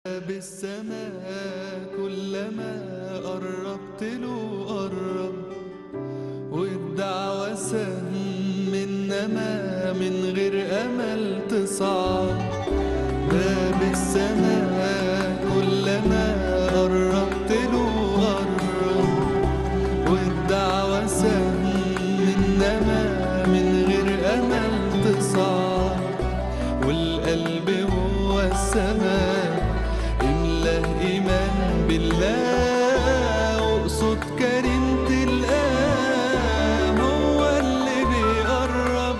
بالسماء كلما قربت له قرب والدعوة سهم إنما من غير أمل تصعد باب السماء كلما قربت له قرب والدعوة سهم إنما من غير أمل تصعد والقلب هو السماء املاه ايمان بالله واقصد كريم تلقاه هو اللي بيقرب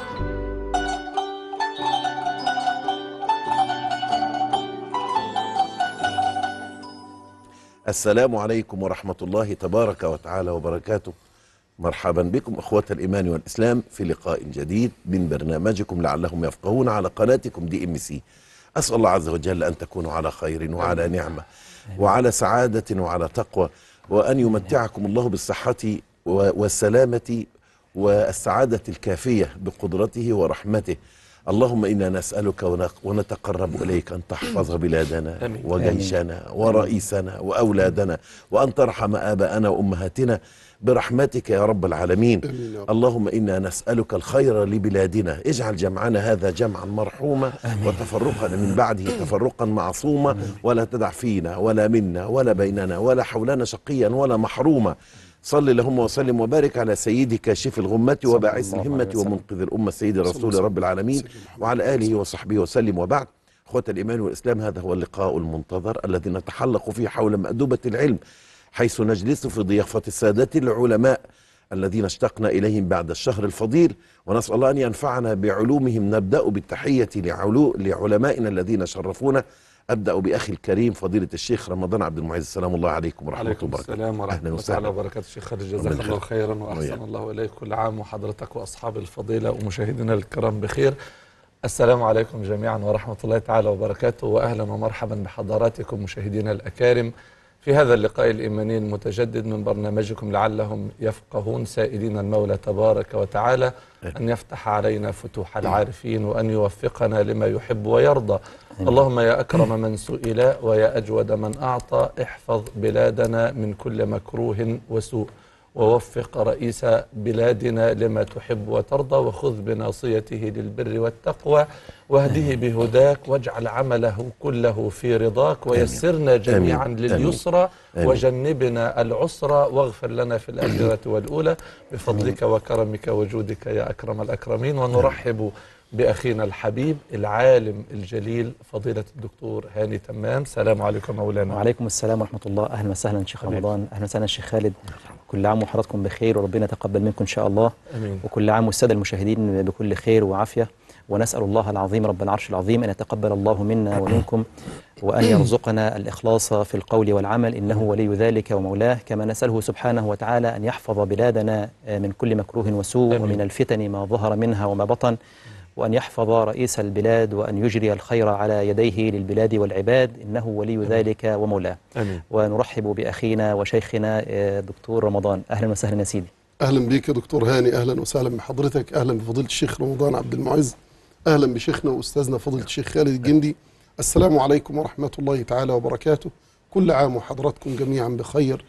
السلام عليكم ورحمة الله تبارك وتعالى وبركاته مرحبا بكم أخوة الإيمان والإسلام في لقاء جديد من برنامجكم لعلهم يفقهون على قناتكم دي ام سي أسأل الله عز وجل أن تكونوا على خير وعلى نعمة وعلى سعادة وعلى تقوى وأن يمتعكم الله بالصحة و- والسلامة والسعادة الكافية بقدرته ورحمته اللهم إنا نسألك ونق- ونتقرب إليك أن تحفظ بلادنا آمين. وجيشنا ورئيسنا وأولادنا وأن ترحم آباءنا وأمهاتنا برحمتك يا رب العالمين آمين يا رب. اللهم إنا نسألك الخير لبلادنا اجعل جمعنا هذا جمعا مرحوما وتفرقنا من بعده تفرقا معصوما ولا تدع فينا ولا منا ولا بيننا ولا حولنا شقيا ولا محروما صل اللهم وسلم وبارك على سيدي كاشف الغمة وباعث الله الهمة عليه وسلم. ومنقذ الأمة سيد الرسول وسلم. رب العالمين سيدنا محمد. وعلى آله وصحبه وسلم وبعد أخوة الإيمان والإسلام هذا هو اللقاء المنتظر الذي نتحلق فيه حول مأدبة العلم حيث نجلس في ضيافة السادة العلماء الذين اشتقنا إليهم بعد الشهر الفضيل ونسأل الله أن ينفعنا بعلومهم نبدأ بالتحية لعلو لعلمائنا الذين شرفونا أبدأ بأخي الكريم فضيلة الشيخ رمضان عبد المعز السلام الله عليكم ورحمة الله عليكم وبركاته السلام ورحمة أهلا الله وسهلا. تعالى وبركاته شيخ خالد ربنا جزاك الله يخليك. خيرا وأحسن وإياك. الله إليك كل عام وحضرتك وأصحاب الفضيلة ومشاهدينا الكرام بخير السلام عليكم جميعا ورحمة الله تعالى وبركاته وأهلا ومرحبا بحضراتكم مشاهدينا الأكارم في هذا اللقاء الإيماني المتجدد من برنامجكم لعلهم يفقهون سائلين المولى تبارك وتعالى أن يفتح علينا فتوح العارفين وأن يوفقنا لما يحب ويرضى اللهم يا أكرم من سئل ويا أجود من أعطى احفظ بلادنا من كل مكروه وسوء ووفق رئيس بلادنا لما تحب وترضى وخذ بناصيته للبر والتقوى واهده بهداك واجعل عمله كله في رضاك ويسرنا جميعا آمين. لليسرى آمين. وجنبنا العسرى واغفر لنا في الآخرة والأولى بفضلك وكرمك وجودك يا أكرم الأكرمين ونرحب بأخينا الحبيب العالم الجليل فضيلة الدكتور هاني تمام سلام عليكم مولانا وعليكم السلام ورحمة الله أهلا وسهلا شيخ رمضان أهلا وسهلا شيخ خالد كل عام وحضراتكم بخير وربنا يتقبل منكم إن شاء الله أمين وكل عام والسادة المشاهدين بكل خير وعافية ونسأل الله العظيم رب العرش العظيم أن يتقبل الله منا ومنكم وأن يرزقنا الإخلاص في القول والعمل إنه ولي ذلك ومولاه كما نسأله سبحانه وتعالى أن يحفظ بلادنا من كل مكروه وسوء آمين. ومن الفتن ما ظهر منها وما بطن وأن يحفظ رئيس البلاد وأن يجري الخير على يديه للبلاد والعباد إنه ولي ذلك ومولاه أمين ونرحب بأخينا وشيخنا آه، دكتور رمضان أهلا وسهلا يا سيدي اهلا بيك يا دكتور هاني اهلا وسهلا بحضرتك اهلا بفضيله الشيخ رمضان عبد المعز اهلا بشيخنا واستاذنا فضيله الشيخ خالد الجندي السلام عليكم ورحمه الله تعالى وبركاته كل عام وحضراتكم جميعا بخير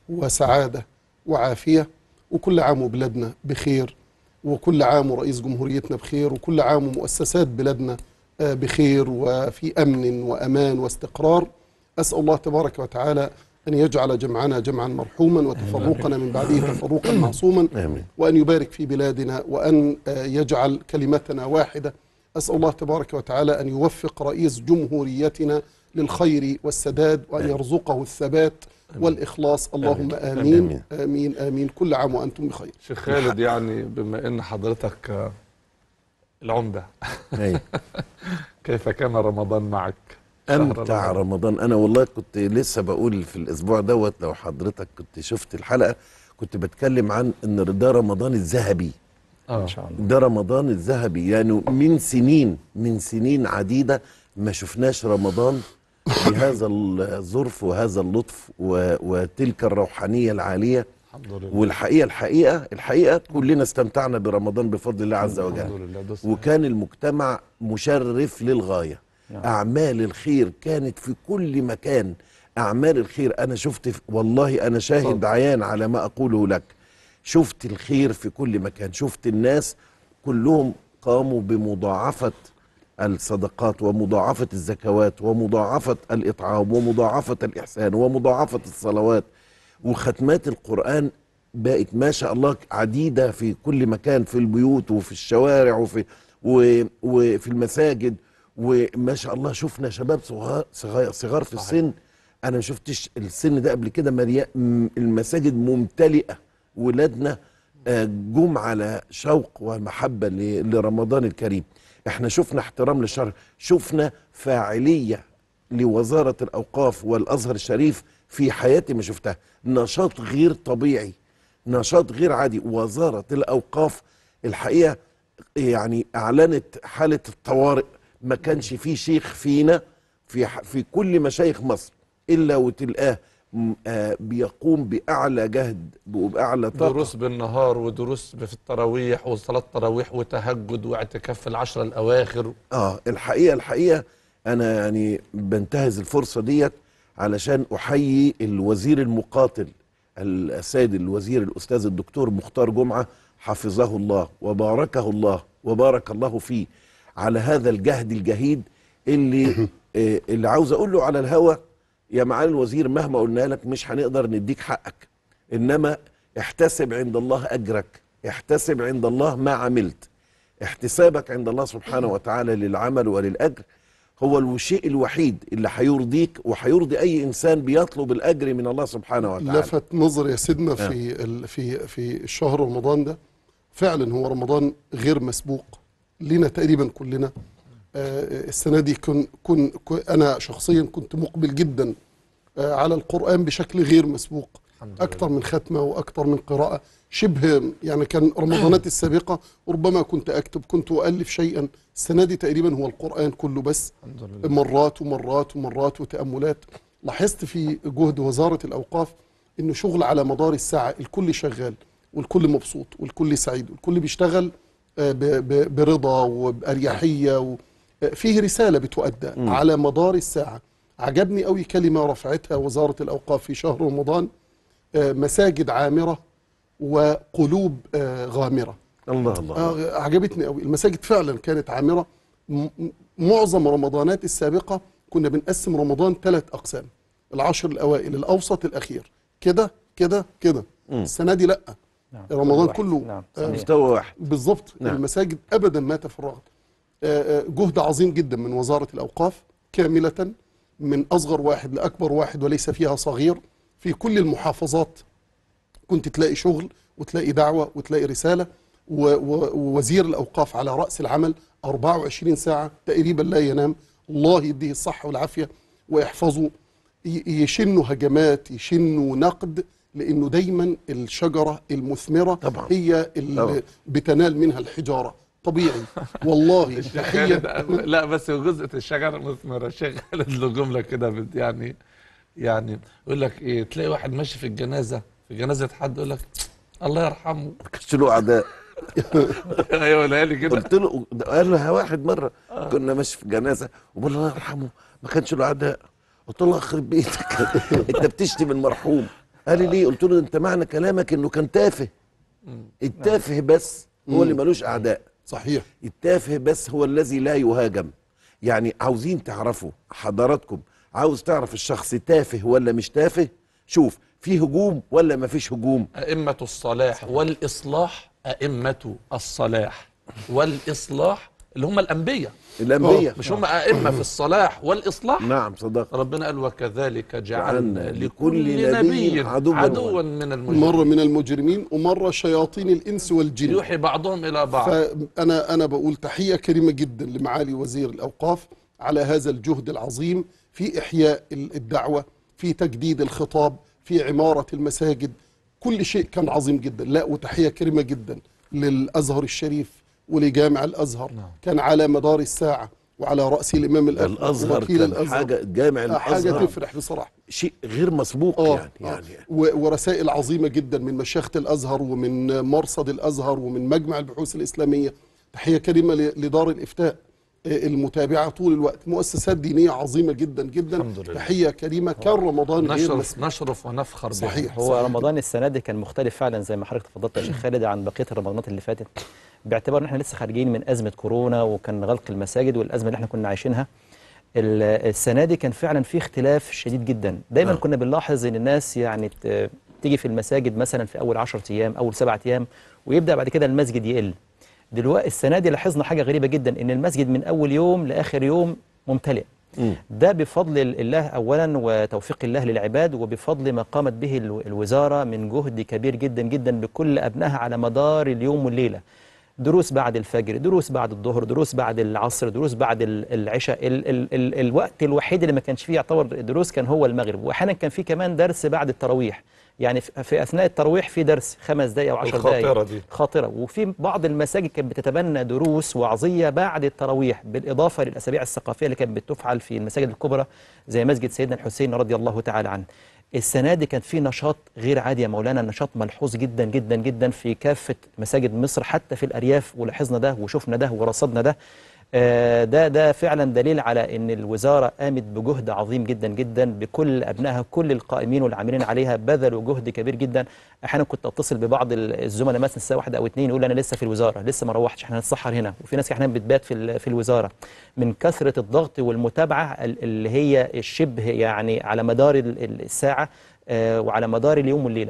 وسعاده وعافيه وكل عام وبلادنا بخير وكل عام ورئيس جمهوريتنا بخير وكل عام ومؤسسات بلادنا آه، بخير وفي امن وامان واستقرار اسال الله تبارك وتعالى ان يجعل جمعنا جمعا مرحوما وتفرقنا من بعده تفرقا معصوما آمين وأن يبارك في بلادنا وأن آه، يجعل كلمتنا واحدة أسأل الله تبارك وتعالى أن يوفق رئيس جمهوريتنا للخير والسداد وأن آمين. يرزقه الثبات والإخلاص اللهم آمين. آمين آمين. آمين آمين كل عام وأنتم بخير شيخ خالد يعني بما ان حضرتك آه، العمده أي. كيف كان رمضان معك شهر أمتع رمضان. رمضان أنا والله كنت لسه بقول في الأسبوع دوت لو حضرتك كنت شفت الحلقة كنت بتكلم عن إن ده رمضان الذهبي آه. إن شاء الله ده رمضان الذهبي يعني من سنين من سنين عديدة ما شفناش رمضان بهذا الظرف وهذا اللطف و- وتلك الروحانية العالية الحمد لله والحقيقة الحقيقة الحقيقة كلنا استمتعنا برمضان بفضل الله عز الحمد وجل لله ده صحيح. وكان المجتمع مشرف للغاية نعم. اعمال الخير كانت في كل مكان اعمال الخير انا شفت في- والله انا شاهد اتفضل. عيان على ما اقوله لك شفت الخير في كل مكان شفت الناس كلهم قاموا بمضاعفه الصدقات ومضاعفه الزكوات ومضاعفه الاطعام ومضاعفه الاحسان ومضاعفه الصلوات وختمات القرآن بقت ما شاء الله عديدة في كل مكان في البيوت وفي الشوارع وفي و- وفي المساجد وما شاء الله شفنا شباب صغار صغار, صغار في السن انا ما شفتش السن ده قبل كده مليا- م- المساجد ممتلئة ولادنا آه، جم على شوق ومحبة ل- لرمضان الكريم احنا شفنا احترام للشرع شفنا فاعلية لوزارة الأوقاف والأزهر الشريف في حياتي ما شفتها نشاط غير طبيعي نشاط غير عادي وزارة الأوقاف الحقيقة يعني أعلنت حالة الطوارئ ما كانش فيه شيخ فينا في ح- في كل مشايخ مصر إلا وتلقاه م- آه، بيقوم بأعلى جهد وبأعلى طاقة دروس بالنهار ودروس في التراويح وصلاة تراويح وتهجد واعتكاف في العشرة الأواخر اه الحقيقه الحقيقه انا يعني بنتهز الفرصه ديت علشان احيي الوزير المقاتل السيد الوزير الاستاذ الدكتور مختار جمعه حفظه الله وباركه الله وبارك الله فيه على هذا الجهد الجهيد اللي آه، اللي عاوز اقول له على الهوى يا معالي الوزير مهما قلنا لك مش هنقدر نديك حقك انما احتسب عند الله اجرك احتسب عند الله ما عملت احتسابك عند الله سبحانه وتعالى للعمل وللأجر هو الشيء الوحيد اللي هيرضيك وهيرضي أي إنسان بيطلب الأجر من الله سبحانه وتعالى لفت نظر يا سيدنا في ال في في الشهر رمضان ده فعلا هو رمضان غير مسبوق لنا تقريبا كلنا آه، السنه دي كن كن كن- انا شخصيا كنت مقبل جدا آه، على القران بشكل غير مسبوق الحمد لله. اكثر من ختمه واكثر من قراءه شبه يعني كان رمضانات السابقه ربما كنت اكتب كنت اؤلف شيئا السنه دي تقريبا هو القران كله بس الحمد لله مرات ومرات ومرات وتأملات لاحظت في جهد وزارة الأوقاف إنه شغل على مدار الساعة الكل شغال والكل مبسوط والكل سعيد والكل بيشتغل آه، ب- ب- برضا وبأريحية و- آه، فيه رسالة بتؤدى على مدار الساعة عجبني قوي كلمة رفعتها وزارة الأوقاف في شهر رمضان آه، مساجد عامرة وقلوب آه، غامرة الله الله آه عجبتني قوي المساجد فعلا كانت عامره م- م- معظم رمضانات السابقه كنا بنقسم رمضان ثلاث اقسام العشر الاوائل الاوسط الاخير كده كده كده السنه دي لا نعم. رمضان واحد. كله نعم آه، صحيح. مستوى واحد بالظبط نعم. المساجد ابدا ما تفرغت آه، آه، جهد عظيم جدا من وزاره الاوقاف كامله من اصغر واحد لاكبر واحد وليس فيها صغير في كل المحافظات كنت تلاقي شغل وتلاقي دعوه وتلاقي رساله و- و- ووزير الاوقاف على راس العمل 24 ساعه تقريبا لا ينام الله يديه الصحه والعافيه ويحفظه ي- يشنوا هجمات يشنوا نقد لانه دايما الشجره المثمره طبعا. هي اللي طبعا. بتنال منها الحجاره طبيعي والله تحيه لا بس جزء الشجره مثمره الشيخ خالد له جمله كده بت- يعني يعني يقول لك ايه تلاقي واحد ماشي في الجنازه في جنازه حد يقول لك الله يرحمه كانش له أعداء ايوه ليالي كده قلت له قال له واحد مرة كنا ماشي في جنازة وبقول له الله يرحمه ما كانش له أعداء قلت له الله يخرب بيتك أنت بتشتم المرحوم قال لي ليه قلت له أنت معنى كلامك إنه كان تافه التافه بس هو اللي ملوش أعداء صحيح التافه بس هو الذي لا يهاجم يعني عاوزين تعرفوا حضراتكم عاوز تعرف الشخص تافه ولا مش تافه شوف في هجوم ولا ما فيش هجوم أئمة الصلاح والإصلاح أئمة الصلاح والإصلاح اللي هم الأنبياء الأنبياء مش هم أئمة في الصلاح والإصلاح نعم صدق ربنا قال وكذلك جعلنا جعلنا لكل لكل نبي نبي عدوا عدوا من المجرمين مره من المجرمين ومره شياطين الانس والجن يوحي بعضهم إلى بعض فانا انا بقول تحيه كريمه جدا لمعالي وزير الاوقاف على هذا الجهد العظيم في احياء ال- الدعوه في تجديد الخطاب في عماره المساجد كل شيء كان عظيم جدا لا وتحيه كريمه جدا للازهر الشريف ولجامع الازهر نعم. كان على مدار الساعه وعلى راس الامام الأكبر الأزهر ووكيل كان الازهر حاجة جامع حاجه الأزهر تفرح بصراحه شيء غير مسبوق آه يعني آه. يعني و- ورسائل عظيمة جدا من مشيخة الأزهر ومن مرصد الأزهر ومن مجمع البحوث الإسلامية تحية كريمة ل- لدار الإفتاء آه، المتابعه طول الوقت مؤسسات دينيه عظيمه جدا جدا الحمد لله. تحيه كريمه كان رمضان غير نشرف مسبوق نشرف ونفخر بها. صحيح. هو رمضان السنه دي كان مختلف فعلا زي ما حضرتك تفضلت يا شيخ خالد عن بقيه الرمضانات اللي فاتت باعتبار ان احنا لسه خارجين من ازمه كورونا وكان غلق المساجد والازمه اللي احنا كنا عايشينها ال- السنه دي كان فعلا في اختلاف شديد جدا دايما آه. كنا بنلاحظ ان الناس يعني ت- تيجي في المساجد مثلا في اول 10 ايام اول سبعة ايام ويبدا بعد كده المسجد يقل دلوقتي السنه دي لاحظنا حاجه غريبه جدا ان المسجد من اول يوم لاخر يوم ممتلئ ده بفضل الله اولا وتوفيق الله للعباد وبفضل ما قامت به الو- الوزاره من جهد كبير جدا جدا بكل ابنائها على مدار اليوم والليله. دروس بعد الفجر، دروس بعد الظهر، دروس بعد العصر، دروس بعد ال- العشاء، ال ال ال الوقت الوحيد اللي ما كانش فيه يعتبر دروس كان هو المغرب، واحيانا كان فيه كمان درس بعد التراويح. يعني في في اثناء التراويح في درس خمس دقائق او 10 دقائق الخاطرة دي. خاطره وفي بعض المساجد كانت بتتبنى دروس وعظيه بعد التراويح بالاضافه للاسابيع الثقافيه اللي كانت بتفعل في المساجد الكبرى زي مسجد سيدنا الحسين رضي الله تعالى عنه. السنه دي كان في نشاط غير عادي يا مولانا نشاط ملحوظ جدا جدا جدا في كافه مساجد مصر حتى في الارياف ولاحظنا ده وشفنا ده ورصدنا ده آه، ده ده فعلا دليل على ان الوزاره قامت بجهد عظيم جدا جدا بكل ابنائها كل القائمين والعاملين عليها بذلوا جهد كبير جدا احيانا كنت اتصل ببعض ال- الزملاء مثلا الساعه واحدة او اتنين يقول انا لسه في الوزاره لسه ما روحتش احنا هنتسحر هنا وفي ناس احيانا بتبات في ال- في الوزاره من كثره الضغط والمتابعه ال- اللي هي الشبه يعني على مدار ال- ال- الساعه آه، وعلى مدار اليوم والليله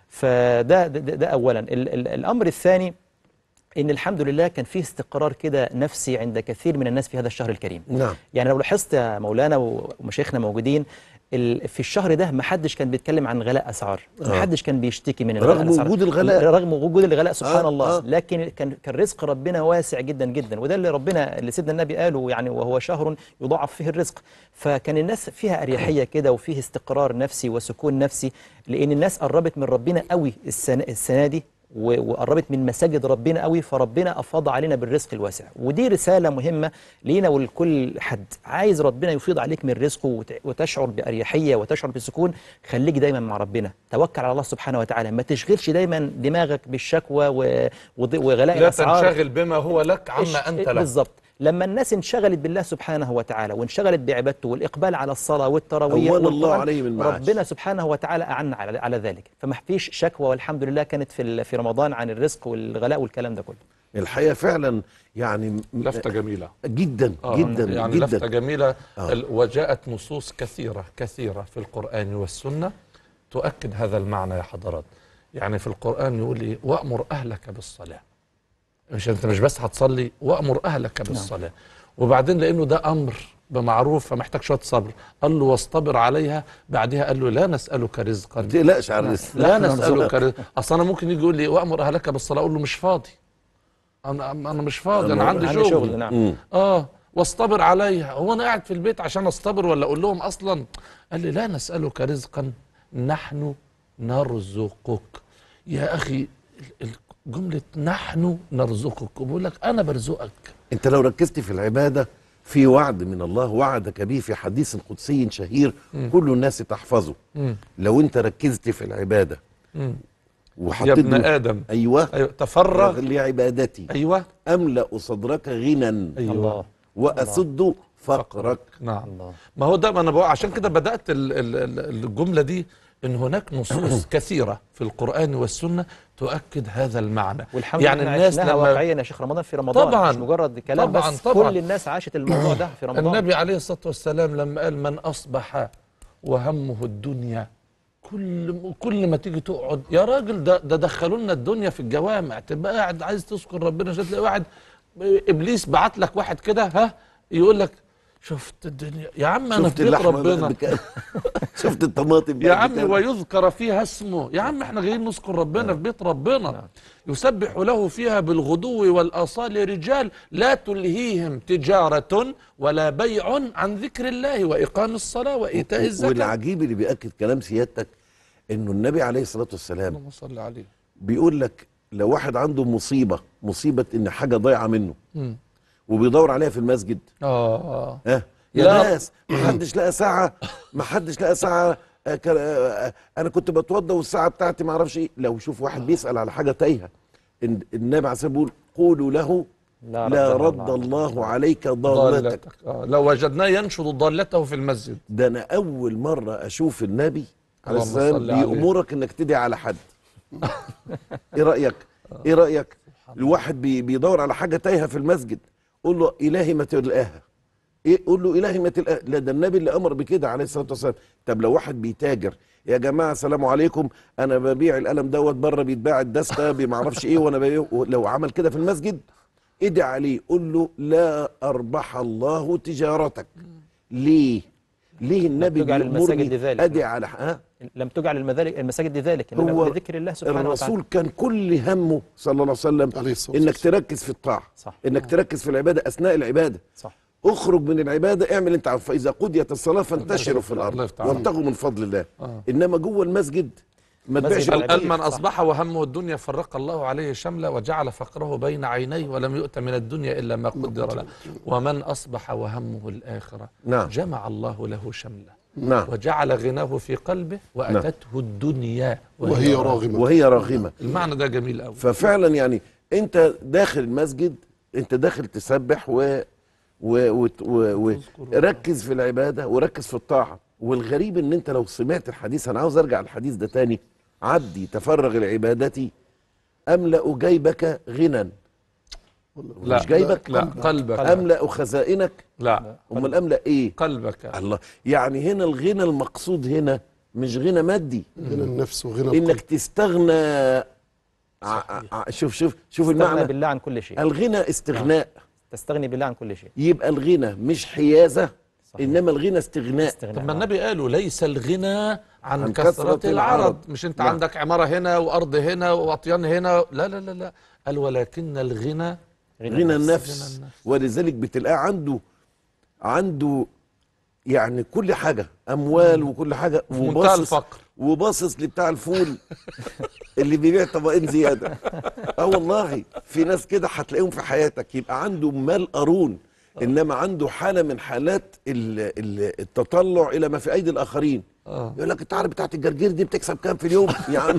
فده ده, ده, ده اولا ال ال الامر الثاني ان الحمد لله كان فيه استقرار كده نفسي عند كثير من الناس في هذا الشهر الكريم نعم يعني لو لاحظت يا مولانا ومشايخنا موجودين ال- في الشهر ده ما حدش كان بيتكلم عن غلاء اسعار ما آه. حدش كان بيشتكي من رغم الغلاء الأسعار. وجود الغلاء. رغم وجود الغلاء سبحان آه، الله آه. لكن كان كان رزق ربنا واسع جدا جدا وده اللي ربنا اللي سيدنا النبي قاله يعني وهو شهر يضاعف فيه الرزق فكان الناس فيها اريحيه كده وفيه استقرار نفسي وسكون نفسي لان الناس قربت من ربنا قوي السنه السنه دي و- وقربت من مساجد ربنا قوي فربنا افاض علينا بالرزق الواسع ودي رساله مهمه لينا ولكل حد عايز ربنا يفيض عليك من رزقه وت- وتشعر باريحيه وتشعر بسكون خليك دايما مع ربنا توكل على الله سبحانه وتعالى ما تشغلش دايما دماغك بالشكوى و- وض- وغلاء لا الاسعار تنشغل بما هو لك عما انت له بالظبط لما الناس انشغلت بالله سبحانه وتعالى وانشغلت بعبادته والاقبال على الصلاه والتراويح أول الله والقرآن، عليه من معاش. ربنا سبحانه وتعالى اعنا على على ذلك فما فيش شكوى والحمد لله كانت في ال- في رمضان عن الرزق والغلاء والكلام ده كله الحقيقه فعلا يعني م- لفتة جميلة جدا آه، جدا يعني لفتة جدا جميلة آه. ال- وجاءت نصوص كثيرة كثيرة في القرآن والسنة تؤكد هذا المعنى يا حضرات يعني في القرآن يقول إيه وأمر أهلك بالصلاة مش أنت مش بس هتصلي وأمر أهلك بالصلاة وبعدين لأنه ده أمر بمعروف فمحتاج شوية صبر قال له واصطبر عليها بعدها قال له لا نسألك رزقا ما تقلقش على الرزق لا نحن نسألك نرزقك. رزق أصل أنا ممكن يجي يقول لي وأمر أهلك بالصلاة أقول له مش فاضي أنا أنا مش فاضي أنا عندي عندي شغل شغل نعم مم. اه واصطبر عليها هو انا قاعد في البيت عشان اصطبر ولا اقول لهم اصلا قال لي لا نسالك رزقا نحن نرزقك يا اخي ال- ال- جمله نحن نرزقك بقول لك انا برزقك انت لو ركزت في العباده في وعد من الله وعدك به في حديث قدسي شهير كل الناس تحفظه مم. لو انت ركزت في العباده مم. يا وحطيت ابن له- ادم ايوه ايوه تفرغ لعبادتي ايوه املا صدرك غنى ايوه الله واسد فقرك نعم الله ما هو ده ما انا بقول عشان كده بدات ال- ال- ال- الجمله دي ان هناك نصوص كثيره في القران والسنه تؤكد هذا المعنى والحمد يعني لله الناس عشناها لما واقعيا يا شيخ رمضان في رمضان طبعاً. مش مجرد كلام طبعاً، بس طبعاً. كل الناس عاشت الموضوع ده في رمضان النبي عليه الصلاة والسلام لما قال من أصبح وهمه الدنيا كل كل ما تيجي تقعد يا راجل ده ده دخلوا لنا الدنيا في الجوامع تبقى قاعد عايز تذكر ربنا عشان تلاقي واحد ابليس بعت لك واحد كده ها يقول لك شفت الدنيا يا عم انا شفت في بيت اللحمه بقى ربنا بكام؟ شفت الطماطم بقى يا عم بكام؟ ويذكر فيها اسمه يا عم احنا جايين نذكر ربنا في بيت ربنا يسبح له فيها بالغدو والآصال رجال لا تلهيهم تجارة ولا بيع عن ذكر الله وإقام الصلاة وإيتاء الزكاة والعجيب اللي بيأكد كلام سيادتك انه النبي عليه الصلاه والسلام اللهم صل عليه بيقول لك لو واحد عنده مصيبه مصيبه ان حاجه ضايعه منه مم. وبيدور عليها في المسجد آه ها يا لا. ناس ما حدش لقى ساعه ما حدش لقى ساعه آه، كان- آه، آه، انا كنت بتوضى والساعه بتاعتي ما اعرفش ايه لو شوف واحد بيسال على حاجه تايهه إن- النبي عليه الصلاه والسلام بيقول قولوا له لا ردها رد الله عليك ضالتك ضالتك آه. لو وجدناه ينشد ضالته في المسجد ده انا اول مره اشوف النبي عليه اللهم السلام صل عليه. بيأمرك انك تدعي على حد ايه رايك ايه رايك الواحد بي بيدور على حاجه تايهه في المسجد قول له الهي ما تلقاها ايه قول له الهي ما تلقاها لا ده النبي اللي امر بكده عليه الصلاه والسلام طب لو واحد بيتاجر يا جماعه السلام عليكم انا ببيع القلم دوت بره بيتباع الدستة ما اعرفش ايه وانا ببيع لو عمل كده في المسجد ادعي عليه قول له لا اربح الله تجارتك ليه ليه النبي تجعل المساجد بيأمرني لذلك. ادعي على ها لم تجعل المذالك- المساجد لذلك انما هو لذكر الله سبحانه وتعالى الرسول كان كل همه صلى الله عليه وسلم عليه الصلاة انك والسلام. تركز في الطاعه صح. انك تركز في العباده اثناء العباده صح اخرج من العباده اعمل انت عارف فاذا قضيت الصلاه فانتشروا في الله الارض يفتح عليك. وابتغوا من فضل الله آه. انما جوه المسجد ما مسجد تبيعش العبادة. قال من صح. أصبح وهمه الدنيا فرق الله عليه شمله وجعل فقره بين عينيه ولم يؤت من الدنيا إلا ما قدر له ومن أصبح وهمه الآخرة نعم. جمع الله له شمله نعم وجعل غناه في قلبه وأتته الدنيا وهي راغمة وهي راغمه المعنى ده جميل قوي ففعلا يعني انت داخل المسجد انت داخل تسبح و و و و و ركز في العباده وركز في الطاعه والغريب ان انت لو سمعت الحديث انا عاوز ارجع الحديث ده تاني عبدي تفرغ العبادة املا جيبك غنى لا مش جايبك؟ لا قلبك املا خزائنك لا امال املا ايه قلبك الله يعني هنا الغنى المقصود هنا مش غنى مادي غنى النفس وغنى انك القلب تستغنى ع- ع- شوف شوف شوف تستغنى المعنى بالله عن كل شيء الغنى استغناء تستغني بالله عن كل شيء يبقى الغنى مش حيازه صحيح. انما الغنى استغناء استغناء طب ما النبي قالوا ليس الغنى عن, عن كثرة, كثرة العرض العرض. مش انت نعم. عندك عمارة هنا وأرض هنا وأطيان هنا لا لا لا لا قال ولكن الغنى غنى غنى النفس النفس. ولذلك بتلاقيه عنده عنده يعني كل حاجه اموال وكل حاجه في منتهى وباصص الفقر وباصص لبتاع الفول اللي بيبيع طبقين زياده اه والله في ناس كده هتلاقيهم في حياتك يبقى عنده مال قارون انما عنده حاله من حالات ال- ال- التطلع الى ما في ايدي الاخرين آه. يقول لك انت عارف بتاعت الجرجير دي بتكسب كام في اليوم يا عم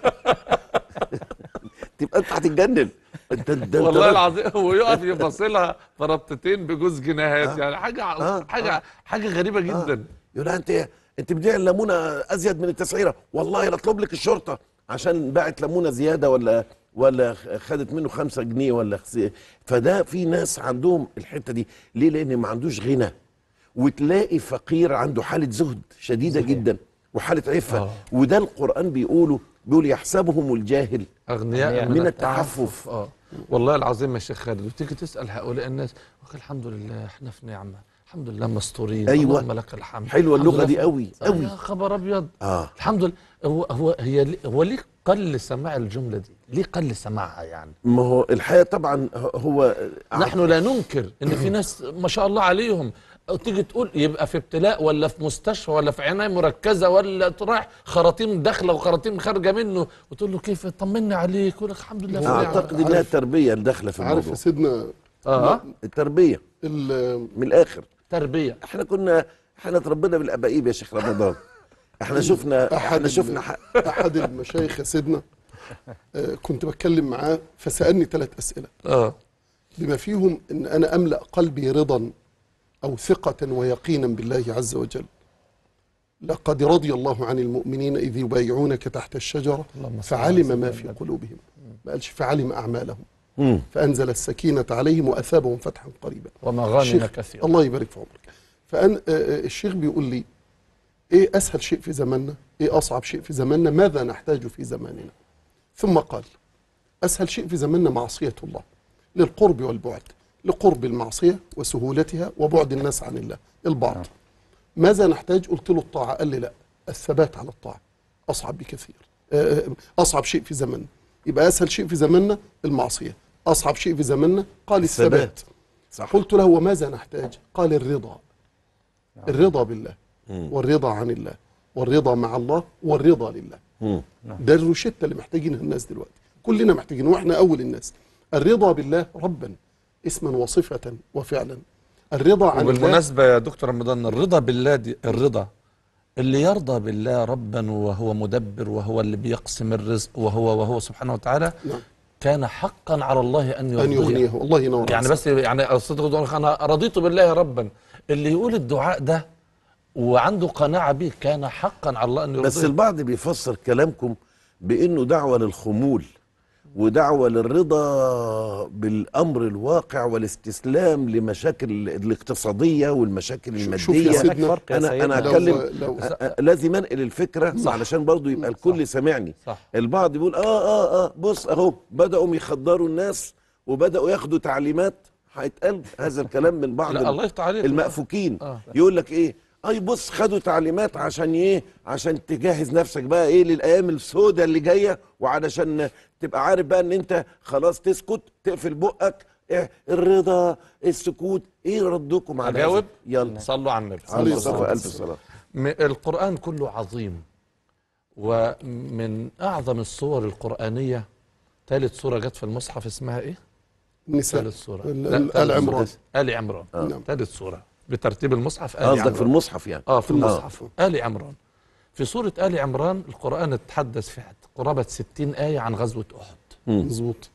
تبقى انت هتتجنن انت انت والله انت العظيم هو يقف يفصلها فربطتين بجوز جنيهات يعني حاجة آه. حاجة حاجة غريبة جدا يقول لها انت انت بتبيع الليمونه ازيد من التسعيره والله لا اطلب لك الشرطه عشان باعت ليمونه زياده ولا ولا خدت منه خمسة جنيه ولا خس... فده في ناس عندهم الحته دي ليه لان ما عندوش غنى وتلاقي فقير عنده حاله زهد شديده جدا وحاله عفه آه. وده القران بيقوله بيقول يحسبهم الجاهل أغنياء من من, التعفف. التعفف اه والله العظيم يا شيخ خالد وتيجي تسأل هؤلاء الناس يقول الحمد لله احنا في نعمة الحمد لله مستورين أيوة. اللهم لك الحمد حلوة الحمد اللغة لله. دي قوي آه، قوي. يا خبر أبيض اه الحمد لله هو هو هي ليه- هو ليه قل سماع الجملة دي؟ ليه قل سماعها يعني؟ ما هو الحقيقه طبعا هو نحن لا ننكر ان في ناس ما شاء الله عليهم تيجي تقول يبقى في ابتلاء ولا في مستشفى ولا في عنايه مركزه ولا رايح خراطيم داخله وخراطيم خارجه منه وتقول له كيف طمني عليك يقول لك الحمد لله في نعمة. اعتقد انها تربيه الداخله في عارف الموضوع يا سيدنا اه التربيه ال- من الاخر تربيه احنا كنا احنا اتربينا بالابائيب يا شيخ رمضان احنا شفنا احنا ال- شفنا ح... احد المشايخ يا سيدنا آه، كنت بتكلم معاه فسالني ثلاث اسئله اه بما فيهم ان انا املا قلبي رضا او ثقه ويقينا بالله عز وجل لقد رضي الله عن المؤمنين اذ يبايعونك تحت الشجره اللهم صل فعلم على ما سيدنا في قلوبهم ما قالش فعلم اعمالهم مم. فانزل السكينه عليهم واثابهم فتحا قريبا ومغانم الشيخ- كثيره الله يبارك في عمرك فأن آه، آه، الشيخ بيقول لي ايه اسهل شيء في زماننا ايه اصعب شيء في زماننا ماذا نحتاج في زماننا ثم قال اسهل شيء في زماننا معصيه الله للقرب والبعد لقرب المعصيه وسهولتها وبعد الناس عن الله البعض ماذا نحتاج قلت له الطاعه قال لي لا الثبات على الطاعه اصعب بكثير آه، آه، اصعب شيء في زماننا يبقى اسهل شيء في زماننا المعصيه اصعب شيء في زماننا قال الثبات. الثبات صح قلت له وماذا نحتاج قال الرضا الرضا بالله مم. والرضا عن الله والرضا مع الله والرضا لله مم. ده الروشتة اللي محتاجينها الناس دلوقتي كلنا محتاجين واحنا اول الناس الرضا بالله ربا اسما وصفة وفعلا الرضا عن الله وبالمناسبه يا دكتور رمضان الرضا بالله دي الرضا اللي يرضى بالله ربا وهو مدبر وهو اللي بيقسم الرزق وهو وهو سبحانه وتعالى نعم كان حقا على الله ان يرضيه ان يغنيه الله ينور يعني عليك. بس يعني الصدق يقول انا رضيت بالله ربا اللي يقول الدعاء ده وعنده قناعه به كان حقا على الله ان يرضيه بس البعض بيفسر كلامكم بانه دعوه للخمول ودعوه للرضا بالامر الواقع والاستسلام لمشاكل الاقتصاديه والمشاكل شوف- شوف يا الماديه سيدنا، هناك فرق يا انا انا سيدنا. هتكلم لو- أ- أ- لازم انقل الفكره صح. علشان برضو يبقى الكل سامعني صح. البعض بيقول اه اه اه بص اهو بداوا يخدروا الناس وبداوا ياخدوا تعليمات هيتقال هذا الكلام من بعض لا الله يفتح عليك المأفوكين آه. يقول لك ايه اي بص خدوا تعليمات عشان ايه عشان تجهز نفسك بقى ايه للايام السوداء اللي جايه وعلشان تبقى عارف بقى ان انت خلاص تسكت تقفل بقك إيه الرضا السكوت ايه ردكم على اجاوب هذا؟ يلا صلوا على النبي عليه الصلاة الصلاه الف والسلام. صلاه م- القرآن كله عظيم ومن أعظم الصور القرآنية ثالث سورة جت في المصحف اسمها إيه؟ النساء ثالث سورة ال- لا، ال- ثالث آل عمران. سورة. آل عمران نعم. ثالث سورة بترتيب المصحف آل قصدك عمران في المصحف يعني اه في المصحف آل عمران في سورة آل عمران القرآن اتحدث في قرابة 60 آية عن غزوة أحد مظبوط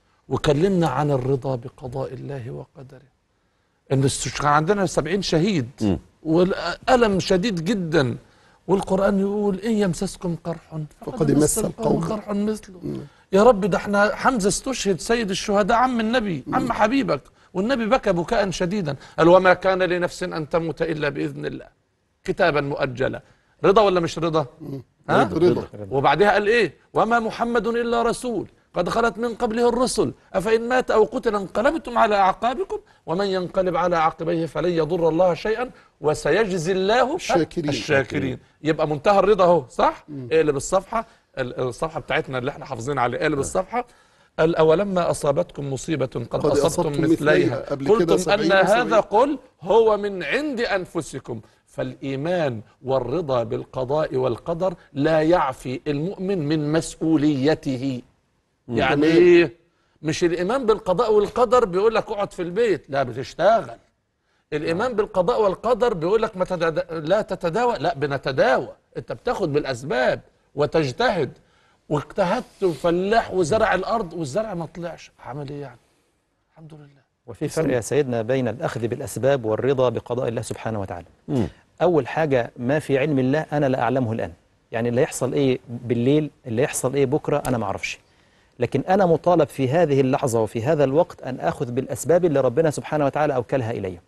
وكلمنا عن الرضا بقضاء الله وقدره ان الس- كان عندنا سبعين شهيد والألم شديد جدا والقرآن يقول إن يمسسكم قرح فقد مس القوم. قرح مثله يا رب ده احنا حمزة استشهد سيد الشهداء عم النبي عم حبيبك والنبي بكى بكاء شديدا قال وما كان لنفس أن تموت إلا بإذن الله كتابا مؤجلا رضا ولا مش رضا ها؟ رضا وبعدها قال ايه وما محمد الا رسول قد خلت من قبله الرسل افان مات او قتل انقلبتم على اعقابكم ومن ينقلب على عقبيه فلن يضر الله شيئا وسيجزي الله الشاكرين. الشاكرين يبقى منتهى الرضا اهو صح اقلب الصفحه ال- الصفحه بتاعتنا اللي احنا حافظين عليها اقلب الصفحه قال اولما اصابتكم مصيبه قد, قد اصبتم أصبتم مثليها مثليها. قبل كده قلتم سبعين ان وسبعين. هذا قل هو من عند انفسكم فالايمان والرضا بالقضاء والقدر لا يعفي المؤمن من مسؤوليته يعني تمام. ايه مش الايمان بالقضاء والقدر بيقول لك اقعد في البيت لا بتشتغل الايمان بالقضاء والقدر بيقول لك ما تتدا... لا تتداوى لا بنتداوى انت بتاخد بالاسباب وتجتهد واجتهدت وفلاح وزرع الارض والزرع ما طلعش عمل ايه يعني الحمد لله وفي فرق يا سيدنا بين الأخذ بالأسباب والرضا بقضاء الله سبحانه وتعالى أول حاجة ما في علم الله أنا لا أعلمه الآن يعني اللي يحصل إيه بالليل اللي يحصل إيه بكرة أنا ما أعرفش لكن أنا مطالب في هذه اللحظة وفي هذا الوقت أن أخذ بالأسباب اللي ربنا سبحانه وتعالى أوكلها إلي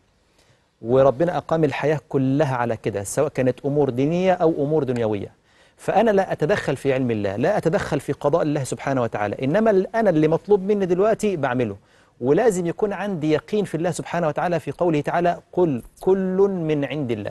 وربنا أقام الحياة كلها على كده سواء كانت أمور دينية أو أمور دنيوية فأنا لا أتدخل في علم الله لا أتدخل في قضاء الله سبحانه وتعالى إنما ال- أنا اللي مطلوب مني دلوقتي بعمله ولازم يكون عندي يقين في الله سبحانه وتعالى في قوله تعالى قل كل من عند الله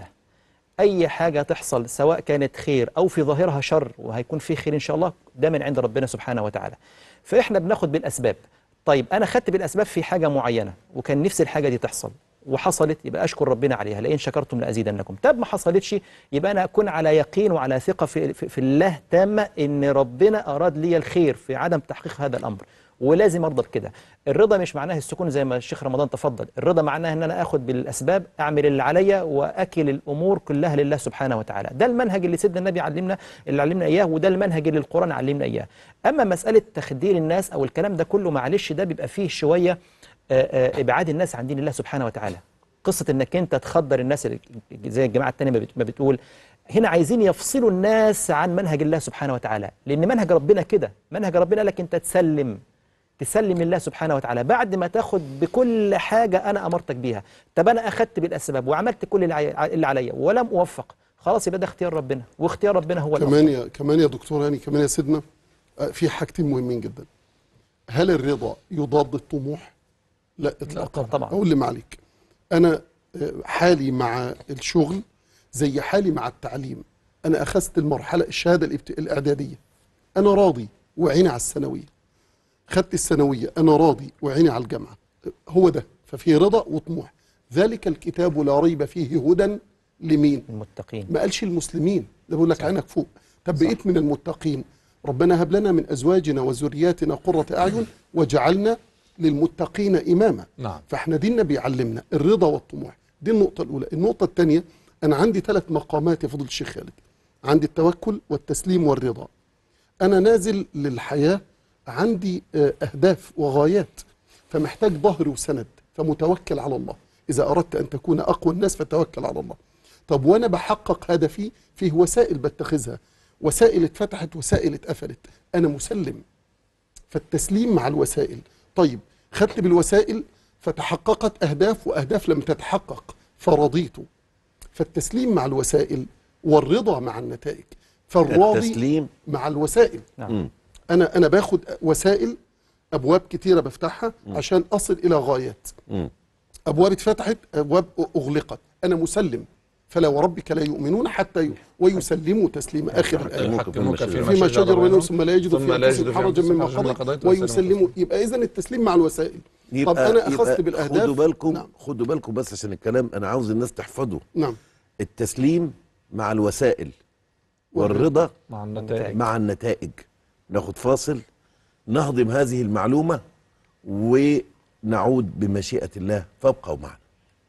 أي حاجة تحصل سواء كانت خير أو في ظاهرها شر وهيكون في خير إن شاء الله ده من عند ربنا سبحانه وتعالى فإحنا بناخد بالأسباب طيب أنا خدت بالأسباب في حاجة معينة وكان نفسي الحاجة دي تحصل وحصلت يبقى أشكر ربنا عليها لئن شكرتم لأزيدنكم طب ما حصلتش يبقى أنا أكون على يقين وعلى ثقة في, في, في الله تامة إن ربنا أراد لي الخير في عدم تحقيق هذا الأمر ولازم ارضى بكده الرضا مش معناه السكون زي ما الشيخ رمضان تفضل الرضا معناه ان انا اخد بالاسباب اعمل اللي عليا واكل الامور كلها لله سبحانه وتعالى ده المنهج اللي سيدنا النبي علمنا اللي علمنا اياه وده المنهج اللي القران علمنا اياه اما مساله تخدير الناس او الكلام ده كله معلش ده بيبقى فيه شويه آه، آه، ابعاد الناس عن دين الله سبحانه وتعالى قصه انك انت تخدر الناس اللي- زي الجماعه التانيه ما بت- ما بتقول هنا عايزين يفصلوا الناس عن منهج الله سبحانه وتعالى لان منهج ربنا كده منهج ربنا لك انت تسلم تسلم لله سبحانه وتعالى بعد ما تاخد بكل حاجة أنا أمرتك بيها طب أنا أخدت بالأسباب وعملت كل اللي عي- اللي عليا ولم أوفق خلاص يبقى ده اختيار ربنا واختيار ربنا هو الأفضل كمان يا كمان يا دكتور يعني كمان يا سيدنا آه، في حاجتين مهمين جدا هل الرضا يضاد الطموح؟ لا اطلاقا طبعا. اقول لي ما عليك انا آه، حالي مع الشغل زي حالي مع التعليم انا اخذت المرحله الشهاده الابت- الاعداديه انا راضي وعيني على الثانويه خدت الثانويه انا راضي وعيني على الجامعه هو ده ففي رضا وطموح ذلك الكتاب لا ريب فيه هدى لمين المتقين ما قالش المسلمين ده بيقول لك عينك فوق طب بقيت من المتقين ربنا هب لنا من ازواجنا وذرياتنا قرة اعين وجعلنا للمتقين اماما نعم فاحنا ديننا بيعلمنا الرضا والطموح دي النقطة الأولى النقطة الثانية أنا عندي ثلاث مقامات يا فضيلة الشيخ خالد عندي التوكل والتسليم والرضا أنا نازل للحياة عندي آه، أهداف وغايات فمحتاج ظهر وسند فمتوكل على الله إذا أردت أن تكون أقوى الناس فتوكل على الله طب وأنا بحقق هدفي فيه وسائل بتخذها وسائل اتفتحت وسائل اتقفلت أنا مسلم فالتسليم مع الوسائل طيب خدت بالوسائل فتحققت أهداف وأهداف لم تتحقق فرضيت فالتسليم مع الوسائل والرضا مع النتائج فالراضي التسليم مع الوسائل نعم انا انا باخد وسائل ابواب كتيره بفتحها عشان اصل الى غايات مم. ابواب اتفتحت ابواب اغلقت انا مسلم فلا وربك لا يؤمنون حتى ي... ويسلموا تسليما اخر الايه يحكموك فيما شجر بينهم ثم لا يجدوا ثم في لا انفسهم يجدوا في حرجا مما أنفسهم حرجاً قضيت ويسلموا ويسلموا يبقى اذا التسليم مع الوسائل طب انا اخذت بالاهداف خدوا بالكم نعم خدوا بالكم بس عشان الكلام انا عاوز الناس تحفظه نعم التسليم مع الوسائل والرضا مع النتائج مع النتائج ناخد فاصل نهضم هذه المعلومة ونعود بمشيئة الله فابقوا معنا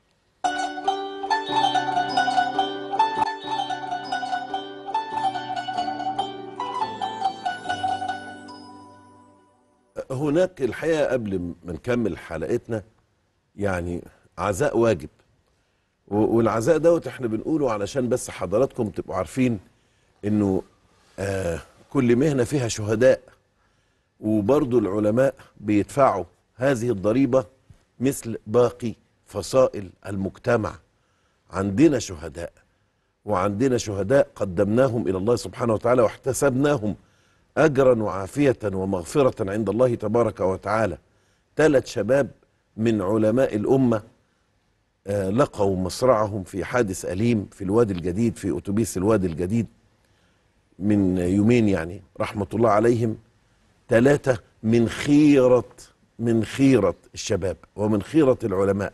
هناك الحقيقة قبل ما نكمل حلقتنا يعني عزاء واجب و- والعزاء دوت احنا بنقوله علشان بس حضراتكم تبقوا عارفين انه آه كل مهنة فيها شهداء وبرضو العلماء بيدفعوا هذه الضريبة مثل باقي فصائل المجتمع عندنا شهداء وعندنا شهداء قدمناهم إلى الله سبحانه وتعالى واحتسبناهم أجرا وعافية ومغفرة عند الله تبارك وتعالى ثلاث شباب من علماء الأمة آه، لقوا مصرعهم في حادث أليم في الوادي الجديد في أتوبيس الوادي الجديد من يومين يعني رحمة الله عليهم ثلاثة من خيرة من خيرة الشباب ومن خيرة العلماء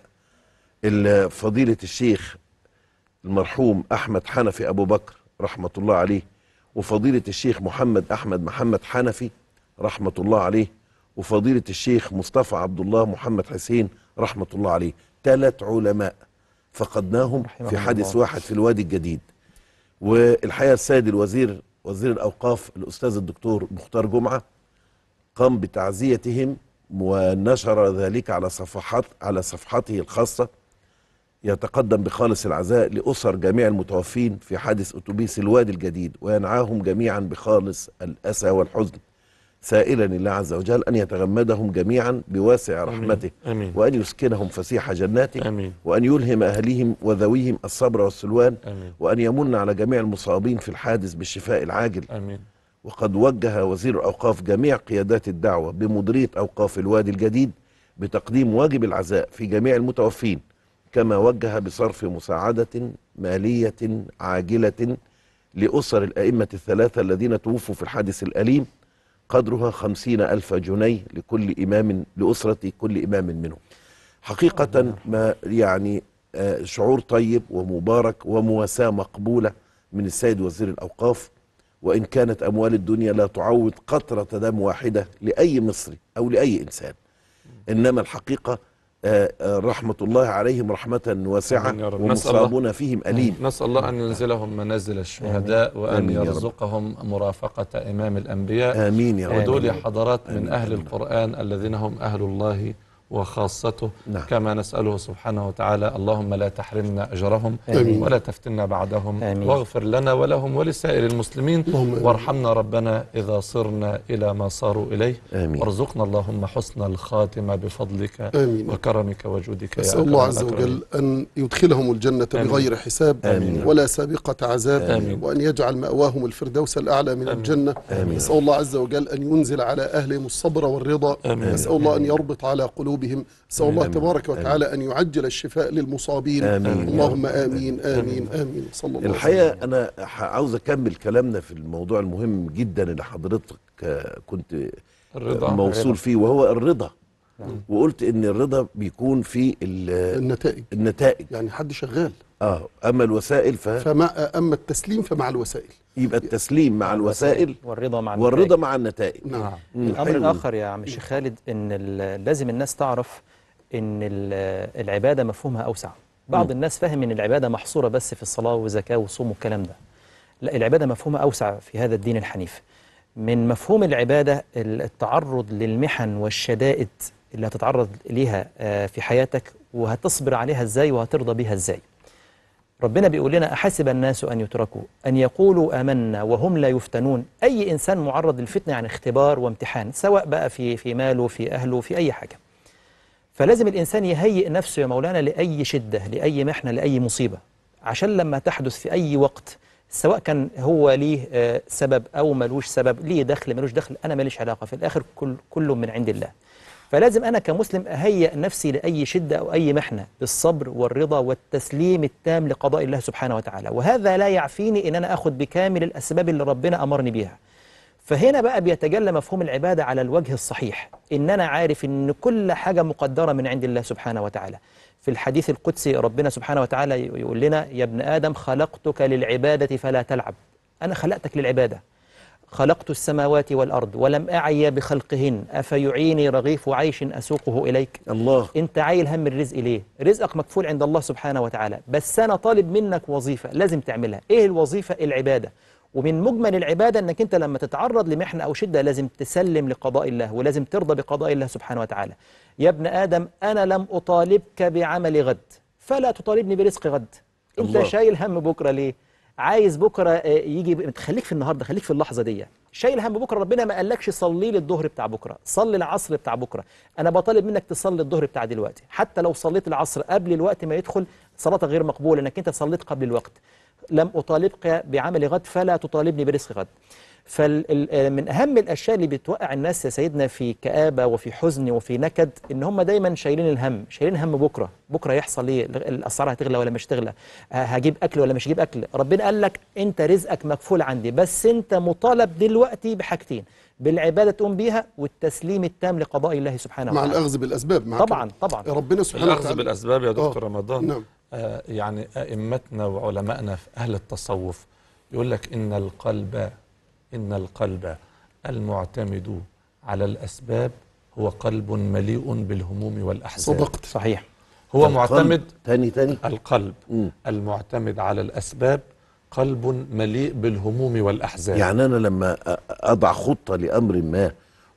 ال- فضيلة الشيخ المرحوم أحمد حنفي أبو بكر رحمة الله عليه وفضيلة الشيخ محمد أحمد محمد حنفي رحمة الله عليه وفضيلة الشيخ مصطفى عبد الله محمد حسين رحمة الله عليه ثلاث علماء فقدناهم رحمهم في حادث الله. واحد في الوادي الجديد والحقيقة السيد الوزير وزير الأوقاف الأستاذ الدكتور مختار جمعة قام بتعزيتهم ونشر ذلك على صفحات على صفحته الخاصة يتقدم بخالص العزاء لأسر جميع المتوفين في حادث أتوبيس الوادي الجديد وينعاهم جميعا بخالص الأسى والحزن سائلا الله عز وجل أن يتغمدهم جميعا بواسع رحمته آمين. وأن يسكنهم فسيح جناته آمين. وأن يلهم أهليهم وذويهم الصبر والسلوان آمين. وأن يمن على جميع المصابين في الحادث بالشفاء العاجل امين وقد وجه وزير الأوقاف جميع قيادات الدعوة بمديرية أوقاف الوادي الجديد بتقديم واجب العزاء في جميع المتوفين كما وجه بصرف مساعدة مالية عاجلة لأسر الأئمة الثلاثة الذين توفوا في الحادث الأليم قدرها خمسين ألف جنيه لكل إمام لأسرة كل إمام منهم حقيقة ما يعني آه، شعور طيب ومبارك ومواساة مقبولة من السيد وزير الأوقاف وإن كانت أموال الدنيا لا تعوض قطرة دم واحدة لأي مصري أو لأي إنسان إنما الحقيقة آه، آه، رحمة الله عليهم رحمة واسعة آمين يا رب. نسأل الله- ومصابون فيهم أليم نسأل الله أن ينزلهم منازل الشهداء وأن آمين يا رب. يرزقهم مرافقة إمام الأنبياء آمين يا رب ودول يا حضرات من آمين. أهل آمين. القرآن الذين هم أهل الله وخاصته نعم. كما نسأله سبحانه وتعالى اللهم لا تحرمنا أجرهم آمين. ولا تفتنا بعدهم آمين. واغفر لنا ولهم ولسائر المسلمين اللهم آمين. وارحمنا ربنا إذا صرنا إلى ما صاروا إليه آمين. وارزقنا اللهم حسن الخاتمة بفضلك آمين. وكرمك وجودك يا أسأل أكرم الله عز الأكرمين. وجل أن يدخلهم الجنة آمين. بغير حساب آمين. ولا سابقة عذاب آمين. وأن يجعل مأواهم الفردوس الأعلى من آمين. الجنة آمين. أسأل الله عز وجل أن ينزل على أهلهم الصبر والرضا آمين. أسأل الله أن يربط على قلوبهم أسأل الله آمين. تبارك وتعالى أن يعجل الشفاء للمصابين آمين. اللهم آمين آمين آمين صلى الله عليه وسلم الحقيقة أنا ح- عاوز أكمل كلامنا في الموضوع المهم جدا اللي حضرتك آه، كنت الرضا موصول فيه وهو الرضا وقلت ان الرضا بيكون في ال- النتائج النتائج يعني حد شغال اه اما الوسائل فيبقى فمع أما التسليم فمع الوسائل التسليم مع الوسائل والرضا مع والرضا النتائج. مع النتائج نعم مم، الامر حلو. الاخر يا عم الشيخ خالد ان ال- لازم الناس تعرف ان ال- العباده مفهومها اوسع بعض الناس فاهم ان العباده محصوره بس في الصلاه والزكاه والصوم والكلام ده لا العباده مفهومها اوسع في هذا الدين الحنيف من مفهوم العبادة التعرض للمحن والشدائد اللي هتتعرض ليها آه، في حياتك وهتصبر عليها ازاي وهترضى بيها ازاي ربنا بيقول لنا أحسب الناس أن يتركوا أن يقولوا آمنا وهم لا يفتنون أي إنسان معرض للفتنة يعني اختبار وامتحان سواء بقى في في ماله في أهله في أي حاجة فلازم الإنسان يهيئ نفسه يا مولانا لأي شدة لأي محنة لأي مصيبة عشان لما تحدث في أي وقت سواء كان هو ليه آه، سبب أو ملوش سبب ليه دخل ملوش دخل أنا ماليش علاقة في الآخر كل كله من عند الله فلازم أنا كمسلم أهيئ نفسي لأي شدة أو أي محنة بالصبر والرضا والتسليم التام لقضاء الله سبحانه وتعالى وهذا لا يعفيني إن أنا أخذ بكامل الأسباب اللي ربنا أمرني بيها فهنا بقى بيتجلى مفهوم العبادة على الوجه الصحيح إن أنا عارف إن كل حاجة مقدرة من عند الله سبحانه وتعالى في الحديث القدسي ربنا سبحانه وتعالى يقول لنا يا ابن آدم خلقتك للعبادة فلا تلعب أنا خلقتك للعبادة خلقت السماوات والأرض ولم أعي بخلقهن أفيعيني رغيف عيش أسوقه إليك الله انت عايل هم الرزق ليه رزقك مكفول عند الله سبحانه وتعالى بس انا طالب منك وظيفه لازم تعملها ايه الوظيفه العباده ومن مجمل العباده انك انت لما تتعرض لمحنه او شده لازم تسلم لقضاء الله ولازم ترضى بقضاء الله سبحانه وتعالى يا ابن ادم انا لم اطالبك بعمل غد فلا تطالبني برزق غد انت الله. شايل هم بكره ليه عايز بكره آه، يجي خليك في النهارده خليك في اللحظه دي شايل هم بكره ربنا ما قالكش صلي لي الظهر بتاع بكره صلي العصر بتاع بكره انا بطالب منك تصلي الظهر بتاع دلوقتي حتى لو صليت العصر قبل الوقت ما يدخل صلاتك غير مقبوله انك انت صليت قبل الوقت لم اطالبك بعمل غد فلا تطالبني برزق غد فمن اهم الاشياء اللي بتوقع الناس يا سيدنا في كآبه وفي حزن وفي نكد ان هم دايما شايلين الهم شايلين هم بكره بكره يحصل ايه الاسعار هتغلى ولا مش تغلى ه- هجيب اكل ولا مش هجيب اكل ربنا قال لك انت رزقك مكفول عندي بس انت مطالب دلوقتي بحاجتين بالعباده تقوم بيها والتسليم التام لقضاء الله سبحانه مع وتعالى الأخذ بالأسباب مع طبعا كده. طبعا ربنا سبحانه الأخذ وتعالى بالأسباب يا دكتور آه، رمضان نعم آه يعني أئمتنا وعلمائنا في أهل التصوف يقول لك إن القلب إن القلب المعتمد على الأسباب هو قلب مليء بالهموم والأحزان صدقت صحيح هو القلب. معتمد تاني تاني القلب مم. المعتمد على الأسباب قلب مليء بالهموم والأحزان يعني انا لما أ- اضع خطه لامر ما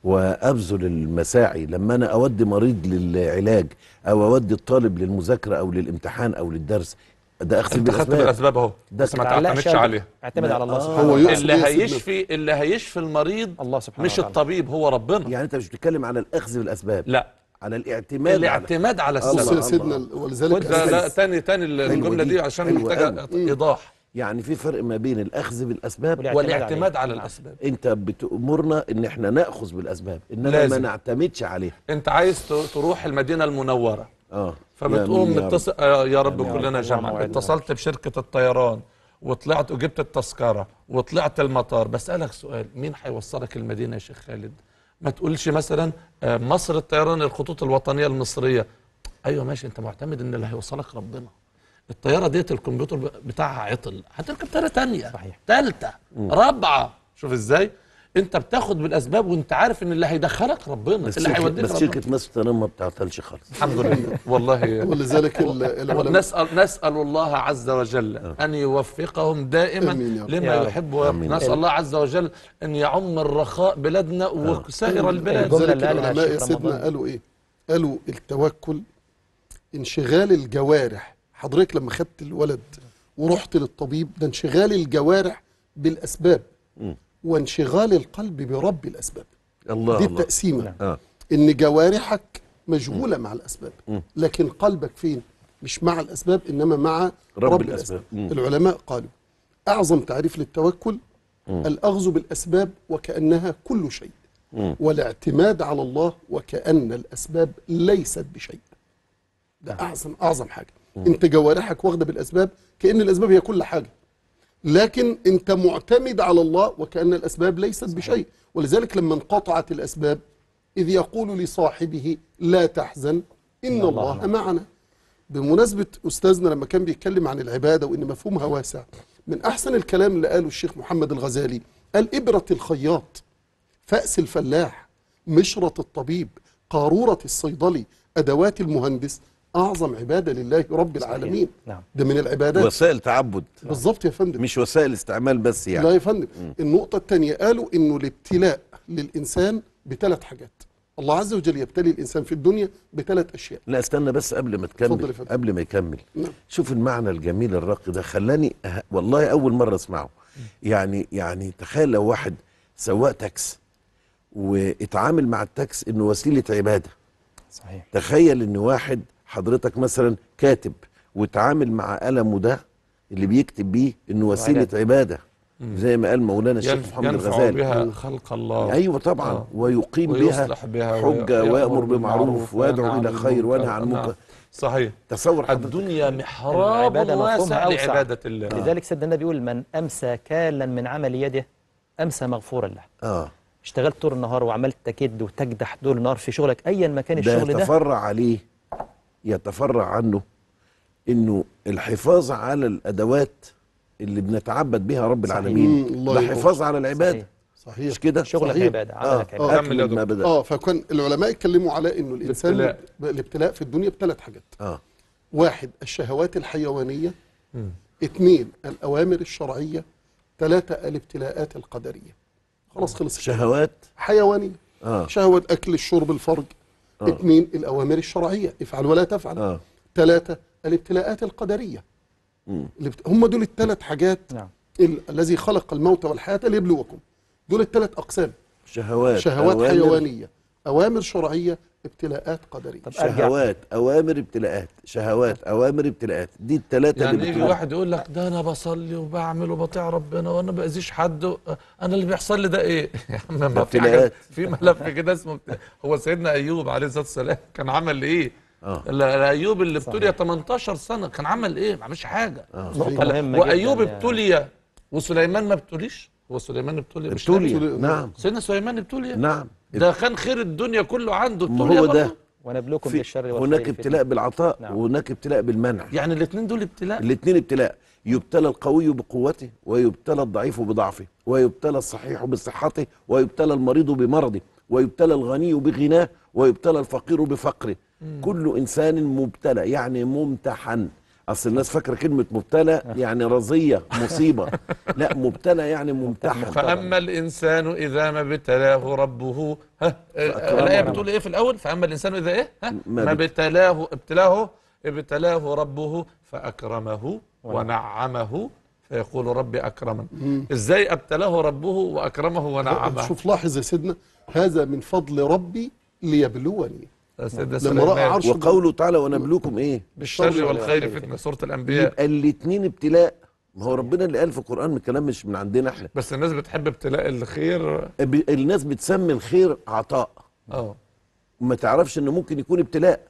وابذل المساعي لما انا اودي مريض للعلاج او اودي الطالب للمذاكره او للامتحان او للدرس ده اخذ انت خدت بالاسباب بالاسباب اهو ده بس ما تعلقش تعتمدش قلبك. عليها اعتمد على الله آه. سبحانه هو وتعالى يقصد اللي يقصد هيشفي اللي هيشفي المريض الله سبحانه مش وتعالى الطبيب هو ربنا يعني انت مش بتتكلم على الاخذ بالاسباب لا على الاعتماد على الاعتماد على بص يا السبب الله. سيدنا ولذلك لا لا أساس. تاني تاني الجمله دي. دي عشان حلوة محتاجه أوي. ايضاح يعني في فرق ما بين الاخذ بالاسباب والاعتماد والاعتماد عليه. على نعم. الاسباب انت بتامرنا ان احنا ناخذ بالاسباب انما لازم. ما نعتمدش عليها انت عايز ت- تروح المدينه المنوره اه فبتقوم يا مين يا رب. متصل آه يا رب آمين يا كلنا رب. جمع اللهم وعدنا. اتصلت بشركه الطيران وطلعت وجبت التذكره وطلعت المطار بسالك سؤال مين هيوصلك المدينه يا شيخ خالد ما تقولش مثلا آه، مصر الطيران الخطوط الوطنيه المصريه ايوه ماشي انت معتمد ان اللي هيوصلك ربنا الطياره ديت الكمبيوتر ب- بتاعها عطل هتركب طياره تانية صحيح. ثالثه رابعه شوف ازاي انت بتاخد بالاسباب وانت عارف ان اللي هيدخلك ربنا بس اللي شركه, هيوديك بس ربنا شركه مصر الطيران ما بتعطلش خالص الحمد لله والله ولذلك ال- العلماء نسأل نسأل الله عز وجل أن يوفقهم دائما آمين يا رب. لما يا رب. يحب ويرضى آمين. نسأل الله عز وجل أن يعم الرخاء بلادنا وسائر البلاد الجملة ولذلك اللي قالها العلماء يا الشيخ سيدنا رمضان. قالوا ايه قالوا التوكل انشغال الجوارح حضرتك لما خدت الولد ورحت للطبيب ده انشغال الجوارح بالاسباب مم. وانشغال القلب برب الاسباب الله دي الله التقسيمه اه ان جوارحك مشغوله مع الاسباب مم. لكن قلبك فين مش مع الاسباب انما مع رب رب, رب الأسباب. الاسباب مم. العلماء قالوا اعظم تعريف للتوكل مم. الاخذ بالاسباب وكانها كل شيء مم. والاعتماد على الله وكأن الأسباب ليست بشيء ده أعظم أعظم حاجة أنت جوارحك واخدة بالأسباب كأن الأسباب هي كل حاجة لكن أنت معتمد على الله وكأن الأسباب ليست بشيء ولذلك لما انقطعت الأسباب إذ يقول لصاحبه لا تحزن إن الله معنا بمناسبة أستاذنا لما كان بيتكلم عن العبادة وإن مفهومها واسع من أحسن الكلام اللي قاله الشيخ محمد الغزالي قال إبرة الخياط فأس الفلاح مشرط الطبيب قارورة الصيدلي أدوات المهندس اعظم عباده لله رب العالمين نعم. ده من العبادات وسائل تعبد بالظبط يا فندم مش وسائل استعمال بس لا يعني يا فندم النقطة الثانية قالوا إنه الابتلاء للإنسان بثلاث حاجات الله عز وجل يبتلي الإنسان في الدنيا بثلاث أشياء لا استنى بس قبل ما اتفضل تكمل يا فندم. قبل ما يكمل نعم. شوف المعنى الجميل الراقي ده خلاني أه... والله اول مره اسمعه يعني يعني تخيل لو واحد سواق تاكس واتعامل مع التاكس انه وسيله عباده صحيح تخيل ان واحد حضرتك مثلا كاتب وتعامل مع قلمه ده اللي بيكتب بيه انه وسيله عبادة. عباده زي ما قال مولانا الشيخ ينف- محمد ينفع الغزالي بها خلق الله ايوه طبعا آه. ويقيم ويصلح بها بها حجه ويأمر ويامر بمعروف ويدعو الى خير وينهى عن نعم. منكر صحيح تصور حضرتك الدنيا محراب العبادة مفهومها واسع أوسع. لعبادة الله لذلك سيدنا النبي يقول من أمسى كالا من عمل يده أمسى مغفورا له اه اشتغلت طول النهار وعملت تكد وتكدح طول النهار في شغلك أيا ما كان ده الشغل ده يتفرع عليه يتفرع عنه انه الحفاظ على الادوات اللي بنتعبد بها رب صحيح. العالمين مم، الله ده يبارك. حفاظ على العباده صحيح. صحيح مش كده شغلك صحيح. عبادة عملك آه. عبادة كمل يا أكمل ما دكتور. بدأ اه فكان العلماء اتكلموا على انه الانسان الابتلاء. ب- الابتلاء في الدنيا بثلاث حاجات اه واحد الشهوات الحيوانيه اثنين الاوامر الشرعيه ثلاثه الابتلاءات القدريه خلاص خلص الكلام. شهوات حيوانيه اه شهوه اكل الشرب الفرج آه. اثنين الاوامر الشرعيه افعل ولا تفعل اه ثلاثه الابتلاءات القدريه مم. الابت- هم دول الثلاث حاجات نعم ال- الذي خلق الموت والحياه ليبلوكم دول الثلاث اقسام شهوات شهوات أوامر- حيوانيه اوامر شرعيه ابتلاءات قدريه طب أرجع شهوات اوامر ابتلاءات شهوات اوامر ابتلاءات دي الثلاثه يعني اللي يجي بتقول واحد يقول لك ده انا بصلي وبعمل وبطيع ربنا وانا ما باذيش حد و- انا اللي بيحصل لي ده ايه؟ يا عم ما في حاجه ابتلاءات. في ملف كده اسمه ابت- هو سيدنا ايوب عليه الصلاه والسلام كان عمل ايه؟ اه لا- ايوب اللي ابتلي 18 سنه كان عمل ايه؟ ما عملش حاجه نقطة قال- مهمة وايوب جداً يا- ابتلي وسليمان ما ابتليش هو سليمان ابتلي مش ابتلي نبي؟ نعم سيدنا سليمان ابتلي نعم ده كان خير الدنيا كله عنده ما ابتلي هو ده برضه. ونبلوكم في بالشر والخير هناك فتنة. ابتلاء بالعطاء نعم. وهناك ابتلاء بالمنع يعني الاثنين دول ابتلاء الاثنين ابتلاء يبتلى القوي بقوته ويبتلى الضعيف بضعفه ويبتلى الصحيح بصحته ويبتلى المريض بمرضه ويبتلى الغني بغناه ويبتلى الفقير بفقره كل انسان مبتلى يعني ممتحن اصل الناس فاكره كلمه مبتلى يعني رزيه مصيبه لا مبتلى يعني ممتحن فأما الإنسان إذا ما ابتلاه ربه ها آه، الآية بتقول إيه في الأول فأما الإنسان إذا إيه ها ما ما بت- ابتلاه ابتلاه ابتلاه ربه فأكرمه ونعمه فيقول ربي أكرمن إزاي ابتلاه ربه وأكرمه ونعمه شوف لاحظ يا سيدنا هذا من فضل ربي ليبلوني سيدنا لما رأى سليمان عرش وقوله تعالى ونبلوكم ايه بالشر والخير فتنة سورة الأنبياء يبقى الاثنين ابتلاء ما هو ربنا اللي قال في القران من الكلام مش من عندنا احنا بس الناس بتحب ابتلاء الخير ب- الناس بتسمي الخير عطاء اه وما تعرفش انه ممكن يكون ابتلاء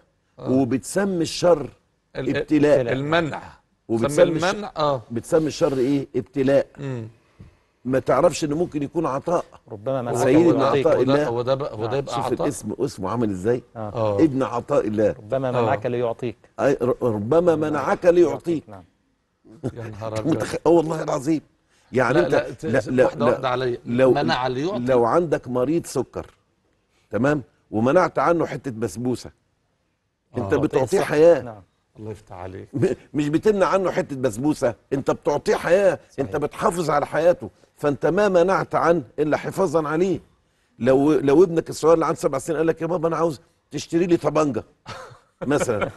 وبتسمي الشر ال- ابتلاء المنع وبتسمي سمي الش- المنع اه بتسمي الشر ايه ابتلاء مم. ما تعرفش انه ممكن يكون عطاء ربما من سيدنا عطاء عطاء هو ده الله. هو ده بقى هو ده يبقى شوف عطاء الاسم اسمه عامل ازاي اه ابن عطاء الله ربما آه. منعك ليعطيك أي ر- ربما منعك ليعطيك نعم يا نهار أبيض. متخ... اه والله العظيم يعني لا انت لا, ت- واحدة واحدة عليا لو منع ليعطي لو عندك مريض سكر تمام ومنعت عنه حته بسبوسه انت آه. بتعطيه حياه نعم الله يفتح عليك م- مش بتمنع عنه حته بسبوسه انت بتعطيه حياه انت بتحافظ على حياته فانت ما منعت عنه الا حفاظا عليه لو لو ابنك الصغير اللي عنده سبع سنين قال لك يا بابا انا عاوز تشتري لي طبنجه مثلا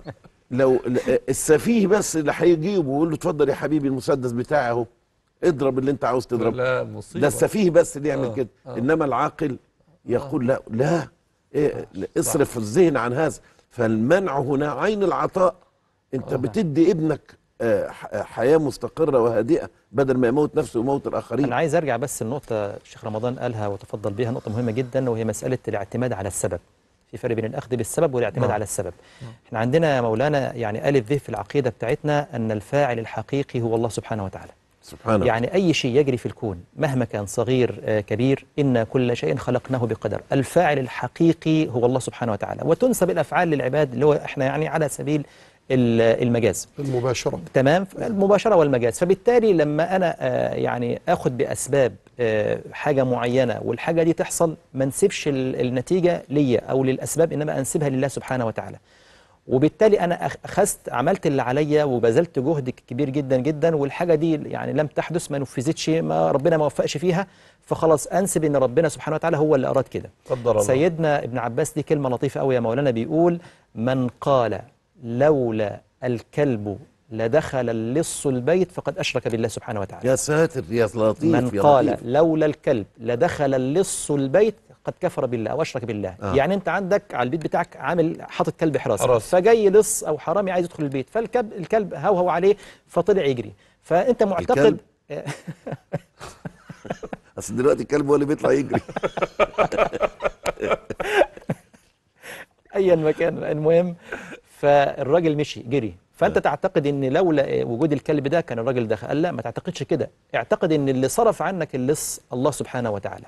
لو ل- السفيه بس اللي هيجيبه ويقول له اتفضل يا حبيبي المسدس بتاعي اهو اضرب اللي انت عاوز تضربه لا مصيبة ده السفيه بس اللي يعمل آه، كده آه. انما العاقل يقول لا لا إيه اصرف الذهن عن هذا فالمنع هنا عين العطاء انت بتدي ابنك آه، ح- حياه مستقره وهادئه بدل ما يموت نفسه ويموت الاخرين أنا عايز أرجع بس لنقطة الشيخ رمضان قالها وتفضل بها نقطة مهمة جدا وهي مسألة الاعتماد على السبب في فرق بين الأخذ بالسبب والاعتماد نعم. على السبب احنا عندنا يا مولانا يعني ألف ذه في العقيدة بتاعتنا أن الفاعل الحقيقي هو الله سبحانه وتعالى سبحانه يعني أي شيء يجري في الكون مهما كان صغير آه، كبير إن كل شيء خلقناه بقدر الفاعل الحقيقي هو الله سبحانه وتعالى وتنسب الأفعال للعباد اللي هو احنا يعني على سبيل ال- المجاز المباشره تمام المباشرة والمجاز فبالتالي لما أنا آه، يعني أخذ بأسباب آه، حاجة معينة والحاجة دي تحصل ما نسيبش ال- النتيجة ليا أو للأسباب إنما أنسبها لله سبحانه وتعالى وبالتالي انا أخ- اخذت عملت اللي عليا وبذلت جهد كبير جدا جدا والحاجه دي يعني لم تحدث ما نفذتش ما ربنا ما وفقش فيها فخلاص انسب ان ربنا سبحانه وتعالى هو اللي اراد كده قدر الله سيدنا ابن عباس دي كلمة لطيفة قوي يا مولانا بيقول من قال لولا الكلب لدخل اللص البيت فقد أشرك بالله سبحانه وتعالى يا ساتر يا لطيف من يا قال لطيف. لولا الكلب لدخل اللص البيت قد كفر بالله او اشرك بالله آه. آه. يعني انت عندك على البيت بتاعك عامل حاطط كلب حراسه حراسة. فجاي لص او حرامي عايز يدخل البيت فالكلب الكلب هوهو عليه فطلع يجري فانت معتقد اصل دلوقتي الكلب هو اللي بيطلع يجري ايا ما كان المهم فالراجل مشي جري فانت تعتقد ان لولا وجود الكلب ده كان الراجل ده قال لا ما تعتقدش كده اعتقد ان اللي صرف عنك اللص الله سبحانه وتعالى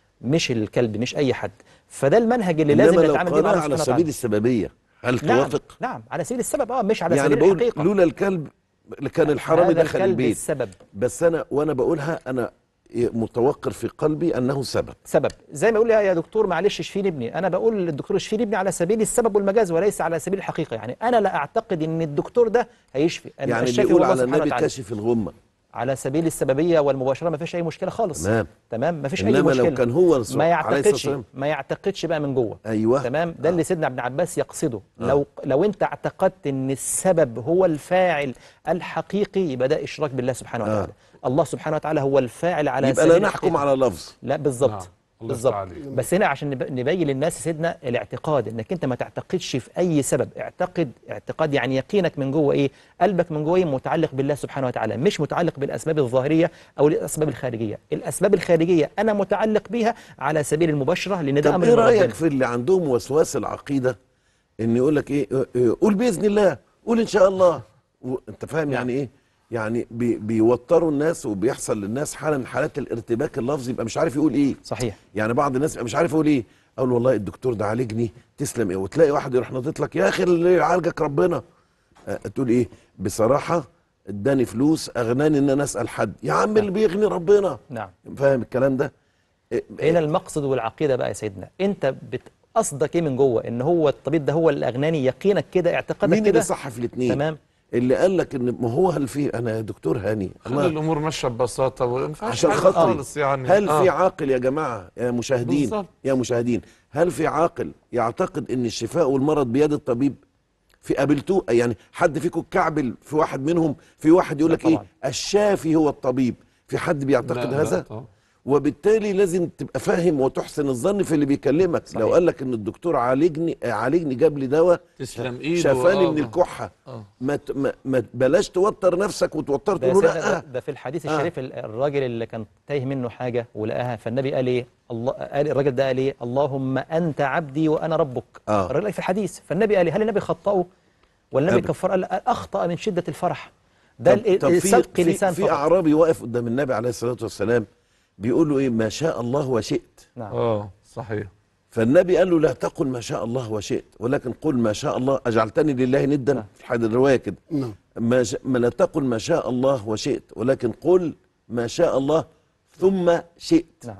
مش الكلب مش اي حد فده المنهج اللي لازم انما لو نتعامل بيه مع قالها الله على سبحانه سبيل وتعالى السببيه هل نعم توافق؟ نعم على سبيل السبب اه مش على يعني سبيل بقول الحقيقه لولا الكلب كان الحرامي هذا دخل الكلب البيت السبب بس انا وانا بقولها انا متوقر في قلبي انه سبب سبب زي ما يقول لي يا دكتور معلش اشفيني ابني انا بقول للدكتور اشفيني ابني على سبيل السبب والمجاز وليس على سبيل الحقيقه يعني انا لا اعتقد ان الدكتور ده هيشفي أن يعني الشافي بيقول هو الله على سبحانه النبي وتعالى. كاشف الغمه على سبيل السببيه والمباشره ما فيش اي مشكله خالص تمام. تمام ما فيش اي إنما مشكله لو كان هو الرسول ما عليه الصلاة يعتقدش والسلام. ما يعتقدش بقى من جوه ايوه تمام ده آه. اللي سيدنا ابن عباس يقصده لو لو انت اعتقدت ان السبب هو الفاعل الحقيقي يبقى ده اشراك بالله سبحانه آه. وتعالى الله سبحانه وتعالى هو الفاعل على يبقى سبيل لا نحكم الحقيقة. على لفظ لا بالظبط نعم. الله بالظبط يفتح عليك. بس هنا عشان نب- نبين للناس يا سيدنا الاعتقاد انك انت ما تعتقدش في اي سبب اعتقد اعتقاد يعني يقينك من جوه ايه قلبك من جوه ايه متعلق بالله سبحانه وتعالى مش متعلق بالاسباب الظاهريه او الاسباب الخارجيه الاسباب الخارجيه انا متعلق بيها على سبيل المباشره لان ده طب امر ايه من رايك ربنا في اللي عندهم وسواس العقيده ان يقول لك ايه اه، اه، قول باذن الله قول ان شاء الله و- انت فاهم يعني ايه يعني بي بيوتروا الناس وبيحصل للناس حاله من حالات الارتباك اللفظي يبقى مش عارف يقول ايه صحيح يعني بعض الناس يبقى مش عارف يقول ايه اقول والله الدكتور ده عالجني تسلم ايه وتلاقي واحد يروح ناطط لك يا اخي اللي يعالجك ربنا اه، تقول ايه بصراحه اداني فلوس اغناني ان انا اسال حد يا عم اللي بيغني ربنا نعم فاهم الكلام ده اه، هنا المقصد والعقيده بقى يا سيدنا انت بت قصدك ايه من جوه ان هو الطبيب ده هو الاغناني يقينك كده اعتقادك مين كده اللي صح في الاثنين تمام اللي قال لك ان ما هو هل في انا يا دكتور هاني خلي الله الامور ماشيه ببساطه وما ينفعش عشان حاجة خاطري خالص يعني هل آه. في عاقل يا جماعه يا مشاهدين بالظبط. يا مشاهدين هل في عاقل يعتقد ان الشفاء والمرض بيد الطبيب في قابلتوه يعني حد فيكم كعبل في واحد منهم في واحد يقول لا لك ايه طبعاً. الشافي هو الطبيب في حد بيعتقد لا، لا هذا طبعاً. وبالتالي لازم تبقى فاهم وتحسن الظن في اللي بيكلمك صحيح. لو قال لك ان الدكتور عالجني عالجني جاب لي دواء تسلم ايده شفاني آه. من الكحه آه. ما, ت- ما, ما بلاش توتر نفسك وتوتر ده, تقول له سيدنا- لا ده في الحديث آه. الشريف ال- الراجل اللي كان تايه منه حاجه ولقاها فالنبي قال ايه الله قال الراجل ده قال ايه اللهم انت عبدي وانا ربك آه. الراجل قال في الحديث فالنبي قال إيه؟ هل النبي خطأه ولا النبي أبدا. كفر قال اخطا من شده الفرح ده طب, ال- طب في الصدق في, لسان في فقط اعرابي واقف قدام النبي عليه الصلاه والسلام بيقول له ايه ما شاء الله وشئت نعم اه صحيح فالنبي قال له لا تقل ما شاء الله وشئت ولكن قل ما شاء الله اجعلتني لله ندا في حد الروايه كده نعم ما, ش... ما لا تقل ما شاء الله وشئت ولكن قل ما شاء الله ثم شئت نعم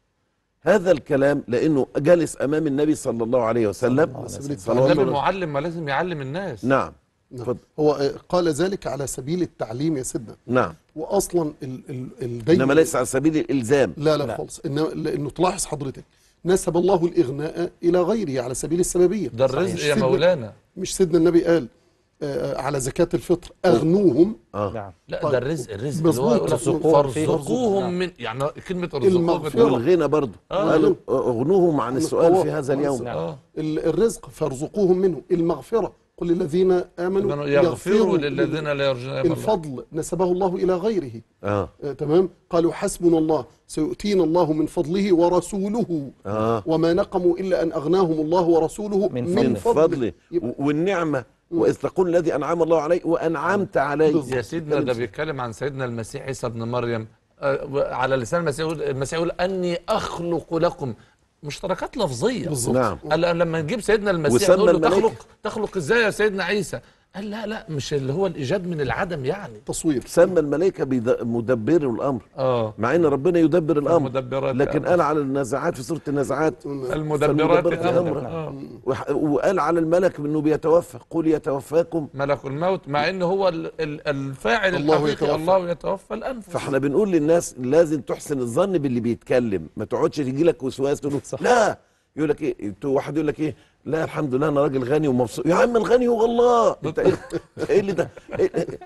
هذا الكلام لانه جالس امام النبي صلى الله عليه وسلم على سبيل صلى النبي الله معلم ما لازم يعلم الناس نعم نعم. اتفضل. هو آه، قال ذلك على سبيل التعليم يا سيدنا نعم واصلا ال ال الدين انما ليس على سبيل الالزام لا لا, لا. خالص إنه لانه تلاحظ حضرتك نسب الله الاغناء الى غيره على سبيل السببيه ده الرزق مش يا سيدنا- مولانا مش سيدنا النبي قال آه، على زكاه الفطر اغنوهم اه نعم لا طيب. ده الرزق الرزق اللي هو مظبوط. يقول لك ترزقوهم فيه. فارزقوهم من يعني كلمه ارزقوهم المغفرة. والغنى برضه آه. قالوا اغنوهم عن عن السؤال الطواف. في هذا عن اليوم السؤال. اه ال- الرزق فارزقوهم منه المغفره قل للذين امنوا إنه يغفروا للذين لا يرجون أيام الله. الفضل نسبه الله الى غيره اه آه تمام قالوا حسبنا الله سيؤتينا الله من فضله ورسوله اه وما نقموا الا ان اغناهم الله ورسوله من من, فضله. من فضله يبقى- و- والنعمه واذ تقول الذي انعم الله عليه وانعمت عليه بالظبط. يا سيدنا ده بيتكلم عن سيدنا المسيح عيسى ابن مريم آه، على لسان المسيح يقول المسيح يقول اني اخلق لكم مشتركات لفظيه بالظبط نعم. قال لما نجيب سيدنا المسيح وسمى نقول له الملائكة. تخلق تخلق ازاي يا سيدنا عيسى قال لا لا مش اللي هو الايجاد من العدم يعني تصوير سمى الملائكه بيد- مدبروا الامر اه مع ان ربنا يدبر الامر المدبرات لكن أمر. قال على النازعات في سوره النازعات المدبرات فالمدبرات امر أمرا. آه. وح- وقال على الملك انه بيتوفى قل يتوفاكم ملك الموت مع ان هو ال- ال- الفاعل الله الحقيقي يتوفى. الله يتوفى الانفس فاحنا بنقول للناس لازم تحسن الظن باللي بيتكلم ما تقعدش تيجي لك وسواس تقول له لا يقول لك ايه تو- واحد يقول لك ايه لا الحمد لله انا راجل غني ومبسوط يا عم الغني هو الله انت ايه ايه اللي ده إيه إيه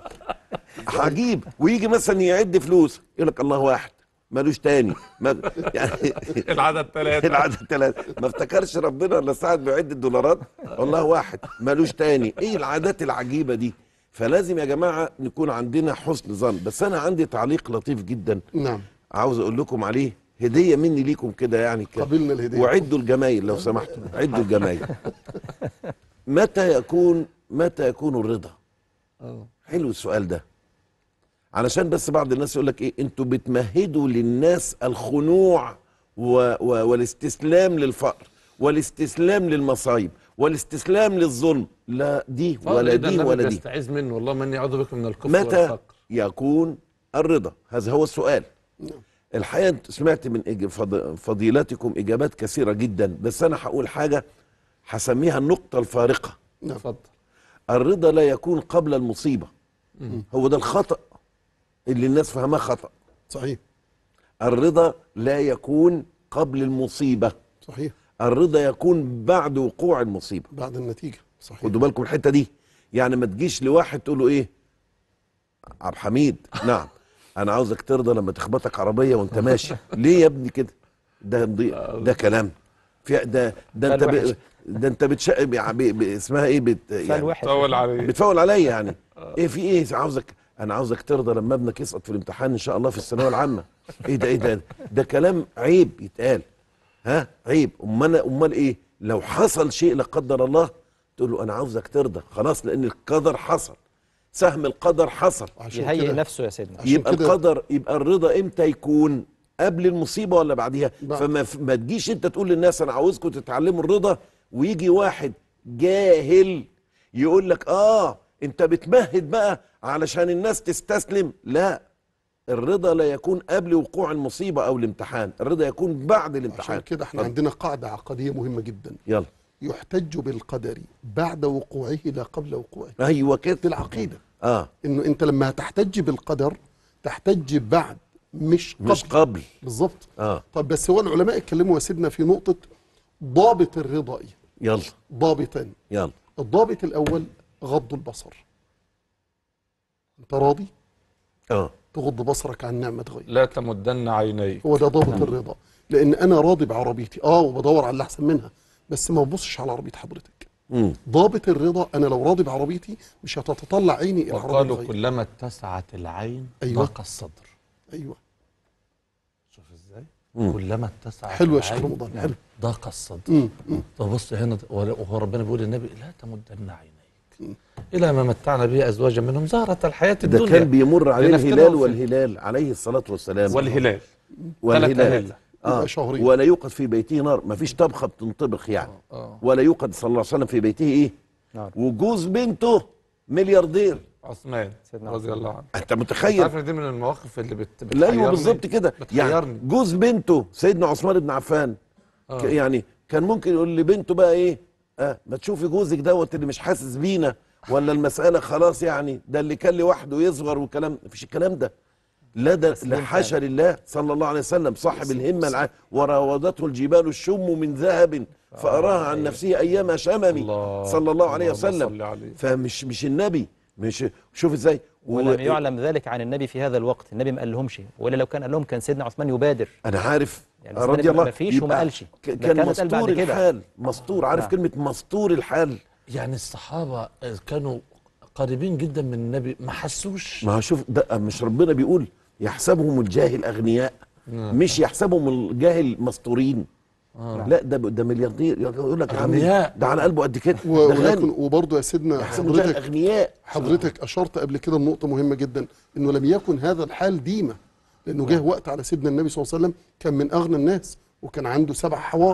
عجيب ويجي مثلا يعد فلوس يقول لك الله واحد ملوش تاني ما يعني العدد ثلاثة العدد ثلاثة ما افتكرش ربنا الا ساعة بيعد الدولارات والله واحد ملوش تاني ايه العادات العجيبة دي فلازم يا جماعة نكون عندنا حسن ظن بس انا عندي تعليق لطيف جدا نعم عاوز اقول لكم عليه هدية مني ليكم كده يعني كده قبلنا الهدية وعدوا الجمايل لو سمحتوا عدوا الجمايل متى يكون متى يكون الرضا حلو السؤال ده علشان بس بعض الناس يقول لك ايه انتوا بتمهدوا للناس الخنوع و و والاستسلام للفقر والاستسلام للمصايب والاستسلام للظلم لا دي ولا دي ولا دي يستعيذ منه والله من يعوذ بك من الكفر متى والفقر يكون الرضا هذا هو السؤال الحقيقه أنت سمعت من إج- فض- فضيلتكم اجابات كثيره جدا بس انا هقول حاجه هسميها النقطه الفارقه اتفضل الرضا لا يكون قبل المصيبه هو ده الخطا اللي الناس فهمها خطا صحيح الرضا لا يكون قبل المصيبه صحيح الرضا يكون بعد وقوع المصيبه بعد النتيجة صحيح خدوا بالكم الحته دي يعني ما تجيش لواحد تقول له ايه عبد الحميد نعم انا عاوزك ترضى لما تخبطك عربيه وانت ماشي ليه يا ابني كده ده ده كلام في ده ده انت فالوحش. ب... ده انت بتش ب... ب... اسمها ايه بت... يعني فالوحش طول عليه بتفول عليا يعني ايه في ايه عاوزك انا عاوزك ترضى لما ابنك يسقط في الامتحان ان شاء الله في الثانويه العامه ايه ده ايه ده ده كلام عيب يتقال ها عيب امال امال ايه لو حصل شيء لا قدر الله تقول له انا عاوزك ترضى خلاص لان القدر حصل سهم القدر حصل عشان يهيئ كده نفسه يا سيدنا عشان يبقى كده- القدر يبقى الرضا امتى يكون قبل المصيبه ولا بعديها بعد. فما ما تجيش انت تقول للناس انا عاوزكم تتعلموا الرضا ويجي واحد جاهل يقول لك اه انت بتمهد بقى علشان الناس تستسلم لا الرضا لا يكون قبل وقوع المصيبه او الامتحان الرضا يكون بعد عشان الامتحان كده احنا اتفضل. عندنا قاعدة عقدية مهمة جدا يلا يحتج بالقدر بعد وقوعه لا قبل وقوعه ايوه كده دي العقيدة اه انه انت لما تحتج بالقدر تحتج بعد مش قبل مش قبل بالظبط اه طب بس هو العلماء اتكلموا يا سيدنا في نقطة ضابط الرضا ايه يلا ضابطين يلا الضابط الاول غض البصر انت راضي اه تغض بصرك عن نعمة غيرك لا تمدن عينيك هو ده ضابط الرضا لان انا راضي بعربيتي اه وبدور على اللي احسن منها بس ما ببصش على عربية حضرتك مم. ضابط الرضا انا لو راضي بعربيتي مش هتتطلع عيني الى عربية وقالوا غيري كلما اتسعت العين أيوة. ضاق الصدر ايوه شوف ازاي مم. كلما اتسعت حلو يا شيخ العين رمضان حلو ضاق الصدر مم. مم. فبص هنا وهو ربنا بيقول للنبي لا تمدن عينيك الى ما متعنا به ازواجا منهم زهرة الحياة ده الدنيا كان بيمر عليه لنفتنهم الهلال فيه. والهلال عليه الصلاه والسلام والهلال والهلال ثلاث آه. يبقى شهرين. ولا يوقد في بيته نار ما فيش طبخه بتنطبخ يعني آه. ولا يوقد صلى الله عليه وسلم في بيته ايه نار. وجوز بنته ملياردير عثمان سيدنا رضي الله عنه انت انت متخيل عارف إن دي من المواقف اللي بت... لا ايوه بتحيرني. بالظبط كده يعني بتحيرني جوز بنته سيدنا عثمان بن عفان آه. ك- يعني كان ممكن يقول لبنته بقى ايه اه ما تشوفي جوزك دوت اللي مش حاسس بينا ولا المساله خلاص يعني ده اللي كان لوحده يصغر وكلام مفيش الكلام ده لا ده تسليم لحاشا لله صلى الله عليه وسلم صاحب الهمه الع... وراودته الجبال الشم من ذهب فاراها عن نفسه ايام شمم الله صلى الله عليه اللهم وسلم صل عليه. فمش مش النبي مش شوف ازاي و- ولم يعلم ذلك عن النبي في هذا الوقت النبي ما قال لهمش ولا لو كان قال لهم كان سيدنا عثمان يبادر انا عارف يعني رضي سيدنا الله ما فيش وما يبقى قالش. ك- ده كان كانت قال بعد مستور كده. الحال مستور عارف نعم. كلمه مستور الحال يعني الصحابة كانوا قريبين جدا من النبي ما حسوش ما هو شوف ده مش ربنا بيقول يحسبهم الجاهل اغنياء مش يحسبهم الجاهل مستورين لا ده ده ملياردير يقول لك يا عمي أغنياء. ده على قلبه قد كده و- ده ولكن غني وبرضه يا سيدنا يحسبهم الجاهل حضرتك اغنياء حضرتك اشرت قبل كده لنقطه مهمه جدا انه لم يكن هذا الحال ديما لانه جه وقت على سيدنا النبي صلى الله عليه وسلم كان من اغنى الناس وكان عنده سبع حوائط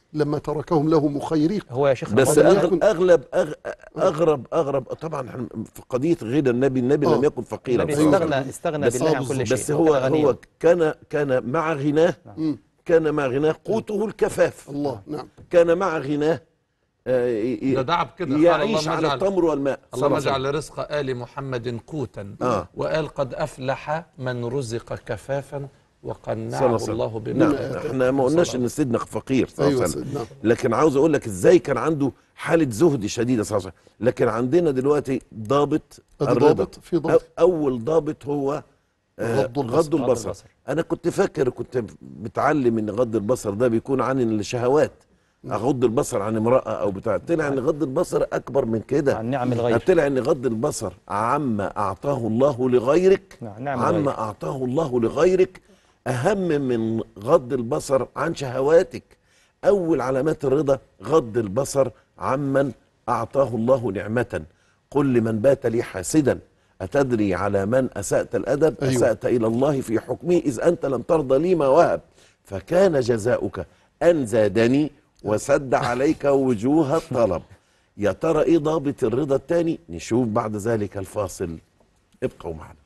لما تركهم له مخيرين هو يا شيخ بس رمضان أغ- يكون- اغلب أغ- اغرب اغرب طبعا إحنا في قضيه غنى النبي النبي آه. لم يكن فقيرا النبي أيوة. استغنى استغنى بس- بالله آه عن كل بالظبط. شيء بس هو وكان غنيا. هو كان كان مع غناه مم. كان مع غناه قوته الكفاف الله نعم كان مع غناه آه، ي- ده دعب كده قال يعيش اللهم على اجعل التمر والماء صلى اللهم الله عليه اجعل رزق ال محمد قوتا آه. وقال قد افلح من رزق كفافا صلى وقنعه الله عليه الله وسلم. بما نعم آتاه. احنا ما قلناش ان سيدنا فقير صلى الله ايوه عليه وسلم سيدنا لكن عاوز اقول لك ازاي كان عنده حاله زهد شديده صلى الله عليه وسلم لكن عندنا دلوقتي ضابط أدي الرضا ضابط، في أو ضابط. اول ضابط هو آه، غض البصر. غض غض البصر البصر. انا كنت فاكر كنت بتعلم ان غض البصر ده بيكون عن الشهوات اغض البصر عن امراه او بتاع طلع ان غض البصر اكبر من كده عن نعم الغير طلع ان غض البصر عما اعطاه الله لغيرك نعم، نعم عما الغير. اعطاه الله لغيرك اهم من غض البصر عن شهواتك اول علامات الرضا غض البصر عمن اعطاه الله نعمه قل لمن بات لي حاسدا أتدري على من أسأت الأدب أيوة. أسأت إلى الله في حكمه إذ أنت لم ترضى لي ما وهب فكان جزاؤك أن زادني وسد عليك وجوه الطلب يا ترى إيه ضابط الرضا الثاني نشوف بعد ذلك الفاصل ابقوا معنا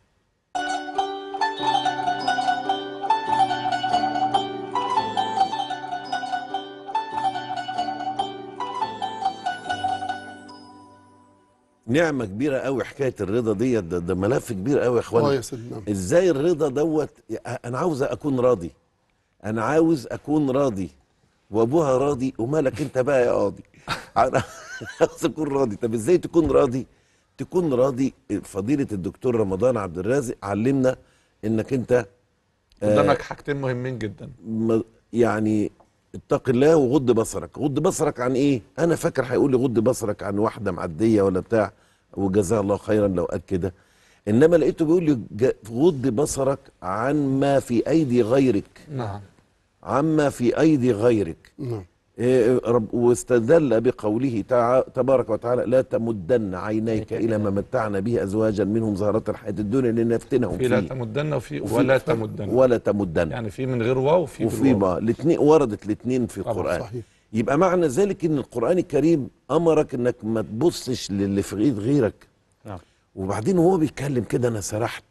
نعمة كبيرة قوي حكاية الرضا دي ده, ده ملف كبير قوي يا اه اخوانا يا سيدنا ازاي الرضا دوت انا عاوز اكون راضي انا عاوز اكون راضي وابوها راضي ومالك انت بقى يا قاضي انا عاوز اكون راضي طب ازاي تكون راضي تكون راضي فضيلة الدكتور رمضان عبد الرازق علمنا انك انت قدامك حاجتين مهمين جدا م- يعني اتق الله وغض بصرك غض بصرك عن ايه انا فاكر هيقول لي غض بصرك عن واحده معديه ولا بتاع وجزاه الله خيرا لو قال كده انما لقيته بيقول لي ج- غض بصرك عن ما في ايدي غيرك نعم عما في ايدي غيرك نعم إيه رب واستدل بقوله تع- تبارك وتعالى لا تمدن عينيك الى ما متعنا به ازواجا منهم زهرة الحياه الدنيا لنفتنهم في لا فيه تمدن وفي وفي- ولا تمدن ولا تمدن يعني في من غير واو وفي وفي بالواو. ما الاثنين وردت الاثنين في طبعا، القران صحيح. يبقى معنى ذلك ان القران الكريم امرك انك ما تبصش للي في ايد غيرك نعم وبعدين وهو بيتكلم كده انا سرحت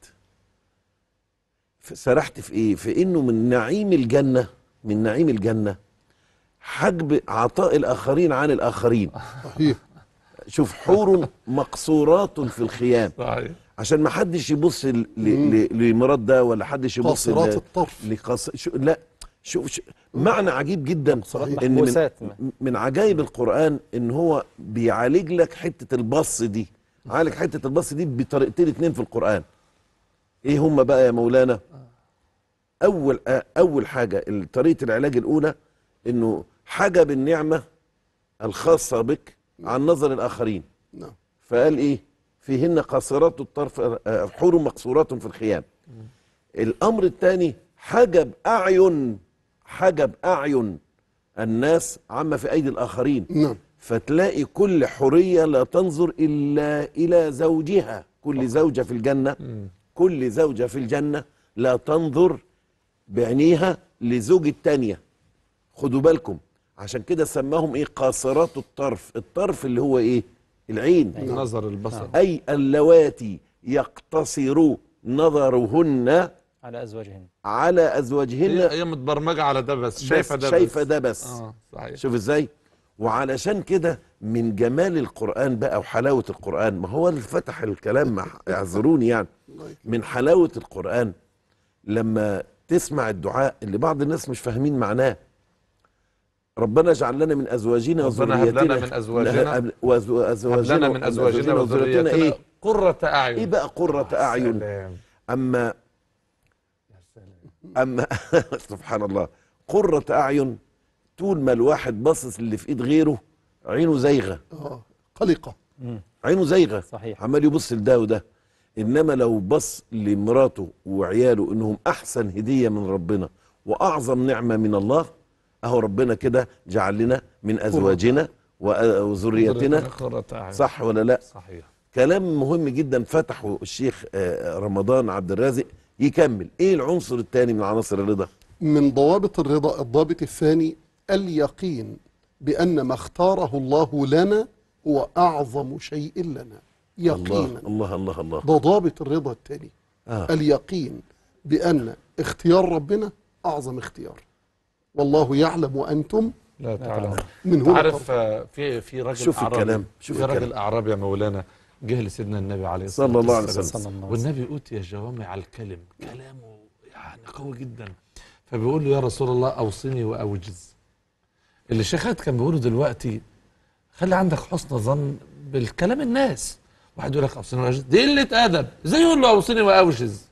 ف- سرحت في ايه في انه من نعيم الجنه من نعيم الجنه حجب عطاء الاخرين عن الاخرين صحيح شوف حور مقصورات في الخيام صحيح عشان ما حدش يبص ل- ل- لمراد ده ولا حدش يبص قاصرات ل- الطرف. لقص... شو... لا شوف شو... معنى عجيب جدا صحيح. ان من... محبوسات. من عجائب القران ان هو بيعالج لك حته البص دي عالج حته البص دي بطريقتين اتنين في القران ايه هم بقى يا مولانا اول آه، اول حاجه طريقه العلاج الاولى انه حجب النعمه الخاصه بك عن نظر الاخرين نعم فقال ايه فيهن قاصرات الطرف آه، حور مقصورات في الخيام الامر الثاني حجب اعين حجب اعين الناس عما في ايدي الاخرين نعم فتلاقي كل حوريه لا تنظر الا الى زوجها كل زوجه في الجنه كل زوجه في الجنه لا تنظر بعينيها لزوج التانية خدوا بالكم عشان كده سماهم ايه قاصرات الطرف الطرف اللي هو ايه العين نظر البصر أي اللواتي يقتصر نظرهن على أزواجهن على هي أزواجهن هي متبرمجه على ده بس شايفه ده شايفة بس. ده بس اه صحيح شوف ازاي وعلشان كده من جمال القرآن بقى وحلاوة القرآن ما هو اللي فتح الكلام مع اعذروني يعني من حلاوة القرآن لما تسمع الدعاء اللي بعض الناس مش فاهمين معناه ربنا اجعل لنا من ازواجنا ربنا هب لنا وذرياتنا من أزواجنا وأز- هب ازواجنا لنا من ازواجنا وذريتنا ايه قرة اعين ايه بقى قرة اعين سلام. اما اما سبحان الله قرة اعين طول ما الواحد باصص اللي في ايد غيره عينه زايغه اه قلقة عينه زايغه صحيح. عمال يبص لده وده انما لو بص لمراته وعياله انهم احسن هديه من ربنا واعظم نعمه من الله اهو ربنا كده جعل لنا من ازواجنا وأ- وذريتنا قرة اعين صح ولا لا صحيح كلام مهم جدا فتحه الشيخ آه، رمضان عبد الرازق يكمل ايه العنصر الثاني من عناصر الرضا من ضوابط الرضا الضابط الثاني اليقين بأن ما اختاره الله لنا هو أعظم شيء لنا الله يقينا الله الله الله ده ضابط الرضا التاني آه. اليقين بأن اختيار ربنا أعظم اختيار والله يعلم وأنتم لا تعلم من هنا عارف آه، في في راجل شوف أعرابي الكلام، شوف في راجل الكلام. اعرابي يا مولانا جه لسيدنا النبي عليه الصلاه صلى الله عليه والسلام. وسلم. صلى الله عليه وسلم. والنبي اوتي جوامع الكلم كلامه يعني قوي جدا فبيقول له يا رسول الله اوصني واوجز اللي الشيخات كان بيقوله دلوقتي خلي عندك حسن ظن بالكلام الناس واحد يقول لك اوصني واوجز دي قله ادب ازاي يقول له اوصني واوجز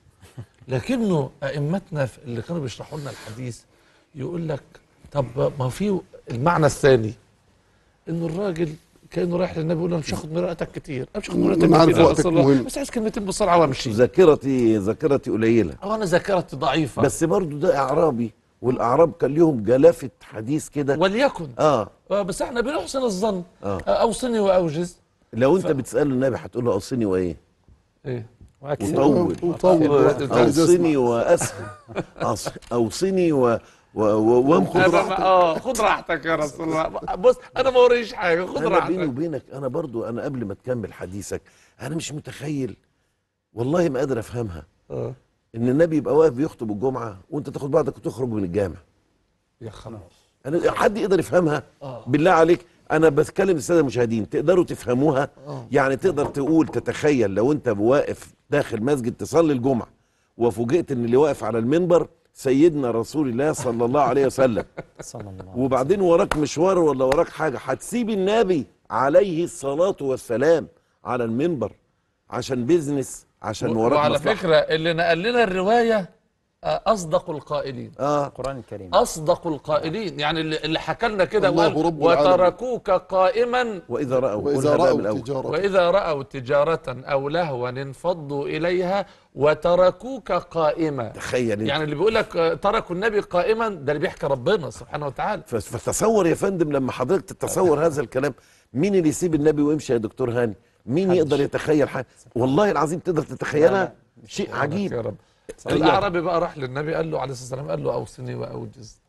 لكنه ائمتنا في- اللي كانوا بيشرحوا لنا الحديث يقول لك طب ما في المعنى الثاني انه الراجل كانه رايح للنبي يقول له انا مش هاخد مراتك كتير انا مش هاخد مراتك أنا عارف كتير يا وقتك رسول الله مهم. بس عايز كلمتين بسرعه وامشي ذاكرتي ذاكرتي قليله او انا ذاكرتي ضعيفه بس برضو ده اعرابي والاعراب كان ليهم جلافه حديث كده وليكن اه آه، بس احنا بنحسن الظن آه. آه، اوصني واوجز لو انت بتساله النبي هتقول له اوصني وايه ايه واكثر وطول وطول اوصني واسهل أص- اوصني و و- و- وامخذ أنا راحتك ما- اه خد راحتك يا رسول الله بص انا ما وريش حاجه خد انا بيني راحتك وبينك انا برضو انا قبل ما تكمل حديثك انا مش متخيل والله ما قادر افهمها آه. ان النبي يبقى واقف بيخطب الجمعه وانت تاخد بعضك وتخرج من الجامع يا خلاص انا حد يقدر يفهمها آه. بالله عليك انا بتكلم الساده المشاهدين تقدروا تفهموها آه. يعني تقدر تقول تتخيل لو انت واقف داخل مسجد تصلي الجمعه وفوجئت ان اللي واقف على المنبر سيدنا رسول الله صلى الله عليه وسلم صلى الله عليه وسلم وبعدين وراك مشوار ولا وراك حاجه هتسيب النبي عليه الصلاه والسلام على المنبر عشان بيزنس عشان وراك وعلى مصلحة. فكره اللي نقل لنا الروايه آه، اصدق القائلين اه القرآن الكريم اصدق القائلين يعني اللي, اللي حكى لنا كده الله وقال رب العالمين. وتركوك قائما واذا راوا وإذا قولها بقى من رأوا الأول. تجارة واذا راوا تجاره او لهوا انفضوا اليها وتركوك قائما تخيل انت يعني اللي بيقول لك آه، تركوا النبي قائما ده اللي بيحكي ربنا سبحانه وتعالى ف- فتصور يا فندم لما حضرتك تتصور هذا الكلام مين اللي يسيب النبي ويمشي يا دكتور هاني مين يقدر يتخيل حاجه والله العظيم تقدر تتخيلها شيء عجيب يا رب أيوة. الاعرابي بقى راح للنبي قال له عليه الصلاه والسلام قال له اوصني واوجز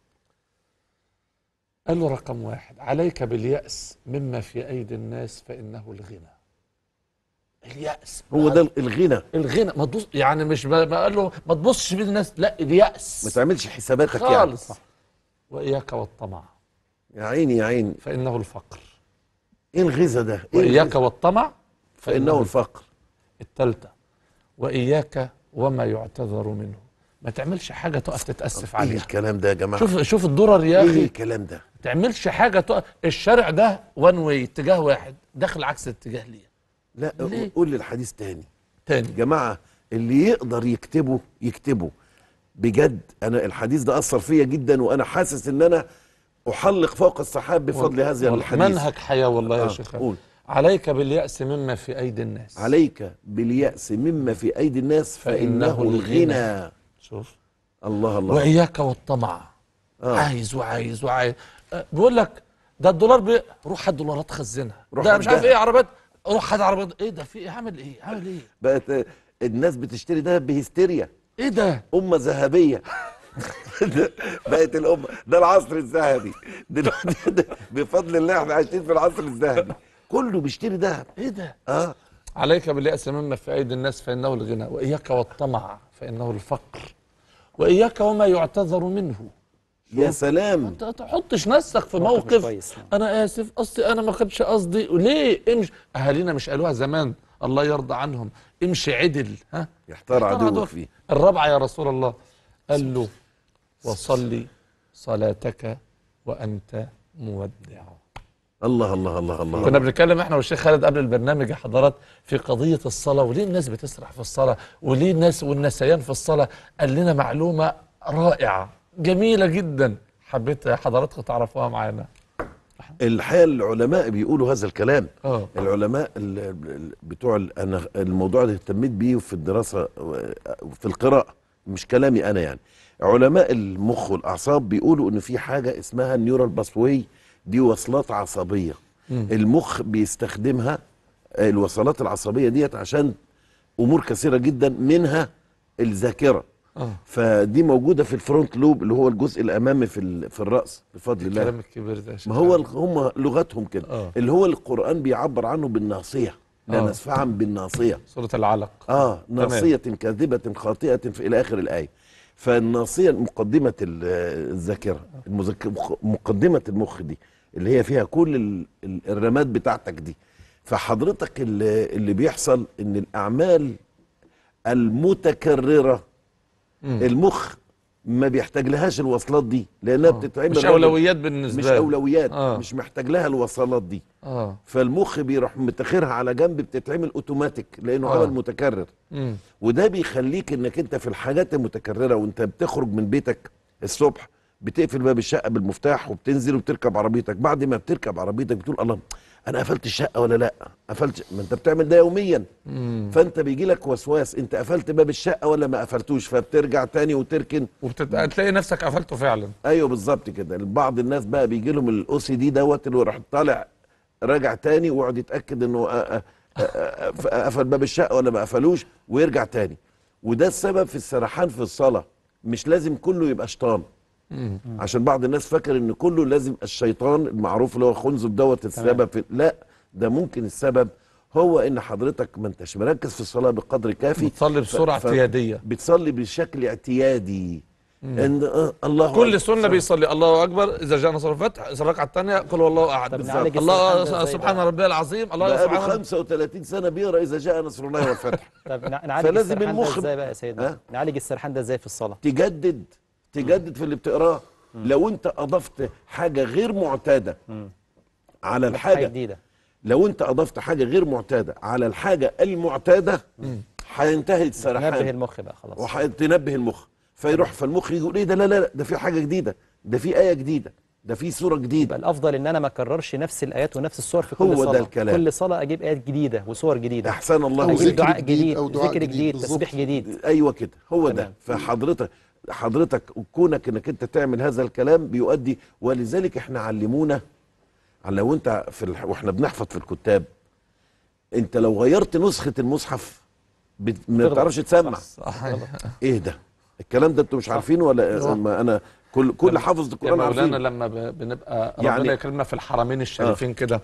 قال له رقم واحد عليك باليأس مما في أيدي الناس فإنه الغنى اليأس هو ده الغنى الغنى ما تبص يعني مش ما ما قال له ما تبصش بين الناس لا اليأس ما تعملش حساباتك يعني خالص وإياك والطمع يا عيني يا عيني فإنه الفقر ايه الغذا ده إيه وإياك الغذا؟ والطمع فانه الفقر التالتة وإياك وما يعتذر منه ما تعملش حاجة تقف تتأسف ايه عليها الكلام ده يا جماعه شوف شوف الدرر يا ايه أخي الكلام ده ما تعملش حاجة تقف الشارع ده وان واي اتجاه واحد داخل عكس الاتجاه ليه لا ليه؟ قول لي الحديث تاني تاني يا جماعه اللي يقدر يكتبه يكتبه بجد انا الحديث ده اثر فيا جدا وانا حاسس ان انا احلق فوق السحاب بفضل هذا والله الحديث منهج حياة والله يا آه، شيخ قول. عليك باليأس مما في أيدي الناس عليك باليأس مما في أيدي الناس فإنه فإنه الغنى. الغنى شوف الله الله وإياك والطمع آه. عايز وعايز وعايز أه، بيقول لك ده الدولار بي... روح هات دولارات خزنها روح ده هات مش عارف دهب. ايه عربيات روح هات عربيات ايه ده في ايه عامل ايه عامل ايه بقت آه، الناس بتشتري دهب بهستيريا ايه ده أمة ذهبية بقت الأمة ده العصر الذهبي دلوقتي ده بفضل الله احنا عايشين في العصر الذهبي كله بيشتري دهب ايه ده اه عليك باليأس مما في أيدي الناس فإنه الغنى وإياك والطمع فإنه الفقر وإياك وما يعتذر منه يا سلام انت ما تحطش نفسك في موقف مش موقف كويس. انا اسف اصلي انا ما كانش قصدي ليه امشي اهالينا مش قالوها زمان الله يرضى عنهم امشي عدل ها يحتار عدوك عدوك. فيه الرابعه يا رسول الله قال له وصلي صلاتك وانت مودع الله الله الله الله كنا بنتكلم احنا والشيخ خالد قبل البرنامج يا حضرات في قضيه الصلاه وليه الناس بتسرح في الصلاه وليه الناس والنسيان في الصلاه قال لنا معلومه رائعه جميله جدا حبيت حضراتكم تعرفوها معانا الحقيقة العلماء بيقولوا هذا الكلام اه العلماء ال- ال- بتوع ال- انا الموضوع ده اهتميت بيه في الدراسه في القراءه مش كلامي انا يعني علماء المخ والاعصاب بيقولوا ان في حاجه اسمها النيورال باسوي دي وصلات عصبيه المخ بيستخدمها الوصلات العصبيه ديت عشان امور كثيره جدا منها الذاكره اه فدي موجوده في الفرونت لوب اللي هو الجزء الامامي في ال- في الراس بفضل الله الكلام الكبير ده يا شيخ ما هو علي. ال- هم لغتهم كده آه. اللي هو القران بيعبر عنه بالناصيه لا آه. نسفعا بالناصيه سورة العلق اه ناصيه كاذبه خاطئه في الى اخر الايه فالناصيه مقدمه ال- الذاكره المذك- مخ- مقدمه المخ دي اللي هي فيها كل ال- ال- الرمات بتاعتك دي فحضرتك اللي, اللي بيحصل ان الاعمال المتكرره مم. المخ ما بيحتاج لهاش الوصلات دي لانها آه. بتتعمل مش راجل- اولويات بالنسبه مش له. اولويات آه. مش محتاج لها الوصلات دي اه فالمخ بيروح متاخرها على جنب بتتعمل اوتوماتيك لانه آه. عمل متكرر مم. وده بيخليك انك انت في الحاجات المتكرره وانت بتخرج من بيتك الصبح بتقفل باب الشقه بالمفتاح وبتنزل وبتركب عربيتك بعد ما بتركب عربيتك بتقول الله انا قفلت الشقه ولا لا قفلت ما انت بتعمل ده يوميا مم. فانت بيجي لك وسواس انت قفلت باب الشقه ولا ما قفلتوش فبترجع تاني وتركن وبتت... هتلاقي نفسك قفلته فعلا ايوه بالظبط كده بعض الناس بقى بيجي لهم الاو سي دي دوت اللي راح طالع راجع تاني ويقعد يتاكد انه آه، آه، آه، آه، قفل باب الشقه ولا ما قفلوش ويرجع تاني وده السبب في السرحان في الصلاه مش لازم كله يبقى شيطان مم. عشان بعض الناس فاكر ان كله لازم الشيطان المعروف اللي هو خنزب دوت السبب في لا ده ممكن السبب هو ان حضرتك ما انتش مركز في الصلاه بقدر كافي بتصلي بسرعه ف- اعتياديه بتصلي بشكل اعتيادي ان آه، الله كل أكبر. سنه بيصلي الله اكبر اذا جاء نصر الفتح الركعه الثانيه قل هو الله احد طب نعالج الله السرحان ده إزاي سبحان بقى؟ ربي العظيم الله بقاله سبحان 35 سنه بيقرا اذا جاء نصر الله والفتح طب نع- نعالج فلازم السرحان ده المخ- ازاي بقى يا سيدنا ها؟ نعالج السرحان ده ازاي في الصلاه تجدد تجدد في اللي بتقراه لو انت اضفت حاجه غير معتاده على حاجه الحاجه جديده لو انت اضفت حاجه غير معتاده على الحاجه المعتاده هينتهي نبه السرحان المخ بقى خلاص وهتنبه المخ فيروح فالمخ يقول ايه ده لا لا لا ده في حاجه جديده ده في ايه جديده ده في سوره يبقى جديده الافضل ان انا ما اكررش نفس الايات ونفس الصور في كل هو ده صلاه الكلام. كل صلاه اجيب ايات جديده وصور جديده احسن الله أو إليك. اجيب ذكر دعاء جديد جديد أو دعاء ذكر جديد جديد بالظبط. تسبيح جديد ايوه كده هو ده تمام. فحضرتك حضرتك كونك انك انت تعمل هذا الكلام بيؤدي ولذلك احنا علمونا على لو انت في الح... واحنا بنحفظ في الكتاب انت لو غيرت نسخه المصحف بت... ما تغلط. بتعرفش تسمع صح ايه ده الكلام ده انتوا مش عارفينه ولا ما انا كل كل حافظ يا القران مولانا عارفينه لما ب- بنبقى يعني- ربنا يكرمنا في الحرمين الشريفين كده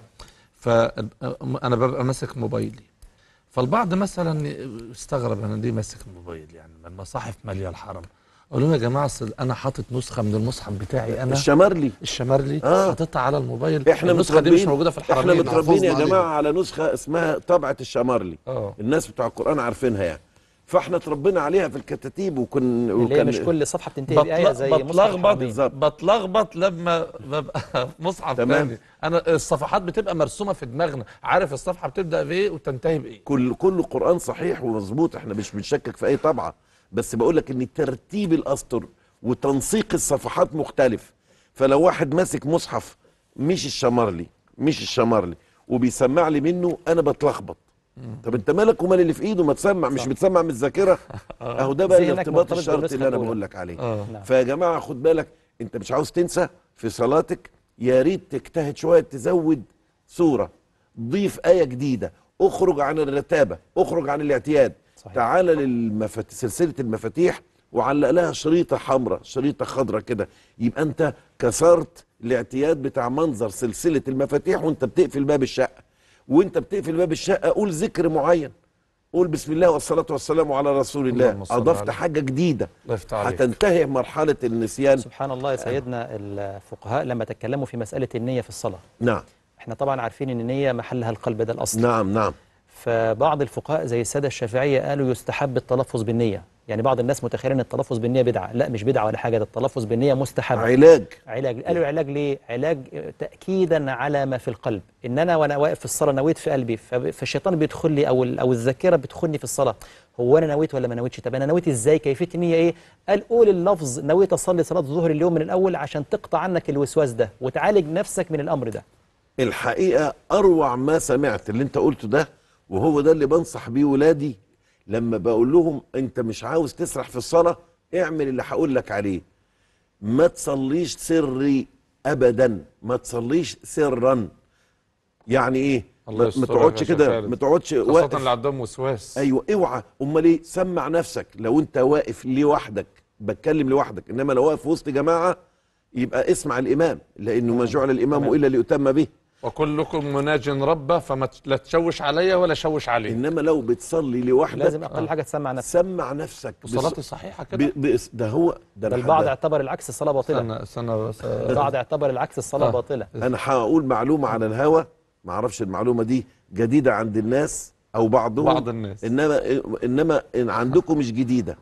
فانا ببقى ماسك موبايلي فالبعض مثلا يستغرب انا ليه ماسك الموبايل يعني ما المصاحف ماليه الحرم اقول لهم يا جماعه أصل انا حاطط نسخه من المصحف بتاعي انا الشمرلي الشمرلي آه. حاططها على الموبايل احنا النسخه دي مش موجوده في احنا الحرمين متربيين يا حافظنا جماعه عليها. على نسخه اسمها طبعه الشمرلي اه الناس بتوع القران عارفينها يعني فاحنا اتربينا عليها في الكتاتيب وكن اللي هي مش كل صفحه بتنتهي بايه زي مصحف بتلخبط الحرمين. بالظبط. بتلخبط لما ببقى في مصحف تمام. تاني انا الصفحات بتبقى مرسومه في دماغنا عارف الصفحه بتبدا بايه وتنتهي بايه كل كل قران صحيح ومظبوط احنا مش بنشكك في اي طبعه بس بقول لك ان ترتيب الاسطر وتنسيق الصفحات مختلف فلو واحد ماسك مصحف مش الشمرلي مش الشمرلي وبيسمع لي منه انا بتلخبط طب انت مالك ومال اللي في ايده ما تسمع مش بتسمع من الذاكره اهو ده بقى ذهنك الارتباط مرتبط الشرطي بالنسخة اللي انا الأولى. بقول لك عليه اه نعم. فيا جماعه خد بالك انت مش عاوز تنسى في صلاتك يا ريت تجتهد شويه تزود سوره ضيف ايه جديده اخرج عن الرتابه اخرج عن الاعتياد صحيح. تعال للمفات... سلسله المفاتيح وعلق لها شريطه حمراء شريطه خضراء كده يبقى انت كسرت الاعتياد بتاع منظر سلسله المفاتيح وانت بتقفل باب الشقه وانت بتقفل باب الشقه قول ذكر معين قول بسم الله والصلاه والسلام على رسول الله اللهم صل اضفت على- حاجه جديده الله يفتح عليك هتنتهي مرحله النسيان سبحان الله يا سيدنا الفقهاء لما تكلموا في مساله النيه في الصلاه نعم احنا طبعا عارفين ان النيه محلها القلب ده الاصل نعم نعم فبعض الفقهاء زي الساده الشافعيه قالوا يستحب التلفظ بالنيه يعني بعض الناس متخيلين ان التلفظ بالنيه بدعه لا مش بدعه ولا حاجه ده التلفظ بالنيه مستحب علاج علاج قالوا علاج ليه علاج تاكيدا على ما في القلب ان انا وانا واقف في الصلاه نويت في قلبي فب- فالشيطان بيدخل لي او ال- او الذاكره بتدخلني في الصلاه هو انا نويت ولا ما نويتش طب انا نويت ازاي كيفيه النيه ايه قال قول اللفظ نويت اصلي صلاه الظهر اليوم من الاول عشان تقطع عنك الوسواس ده وتعالج نفسك من الامر ده الحقيقه اروع ما سمعت اللي انت قلته ده وهو ده اللي بنصح بيه ولادي لما بقول لهم انت مش عاوز تسرح في الصلاه اعمل اللي هقول لك عليه ما تصليش سري ابدا ما تصليش سرا يعني ايه الله ما ما يسترك تقعدش يا شيخ كده خالد. ما تقعدش خاصة واقف اللي عندهم وسواس ايوه اوعى امال ايه سمع نفسك لو انت واقف لوحدك بتكلم لوحدك انما لو واقف وسط جماعه يبقى اسمع الامام لانه ما جعل الامام تمام. الا ليؤتم به وكلكم مناج ربه فما ت- لا تشوش عليا ولا شوش عليه انما لو بتصلي لوحدك لازم اقل حاجه تسمع نفسك سمع نفسك وصلاتي صحيحه كده ب... ب... ده هو ده بل انا البعض حد- اعتبر العكس الصلاه باطله استنى استنى بس البعض اعتبر العكس الصلاه آه. باطله انا هقول معلومه على الهوا ما اعرفش المعلومه دي جديده عند الناس او بعضهم بعض الناس. انما انما إن عندكم مش جديده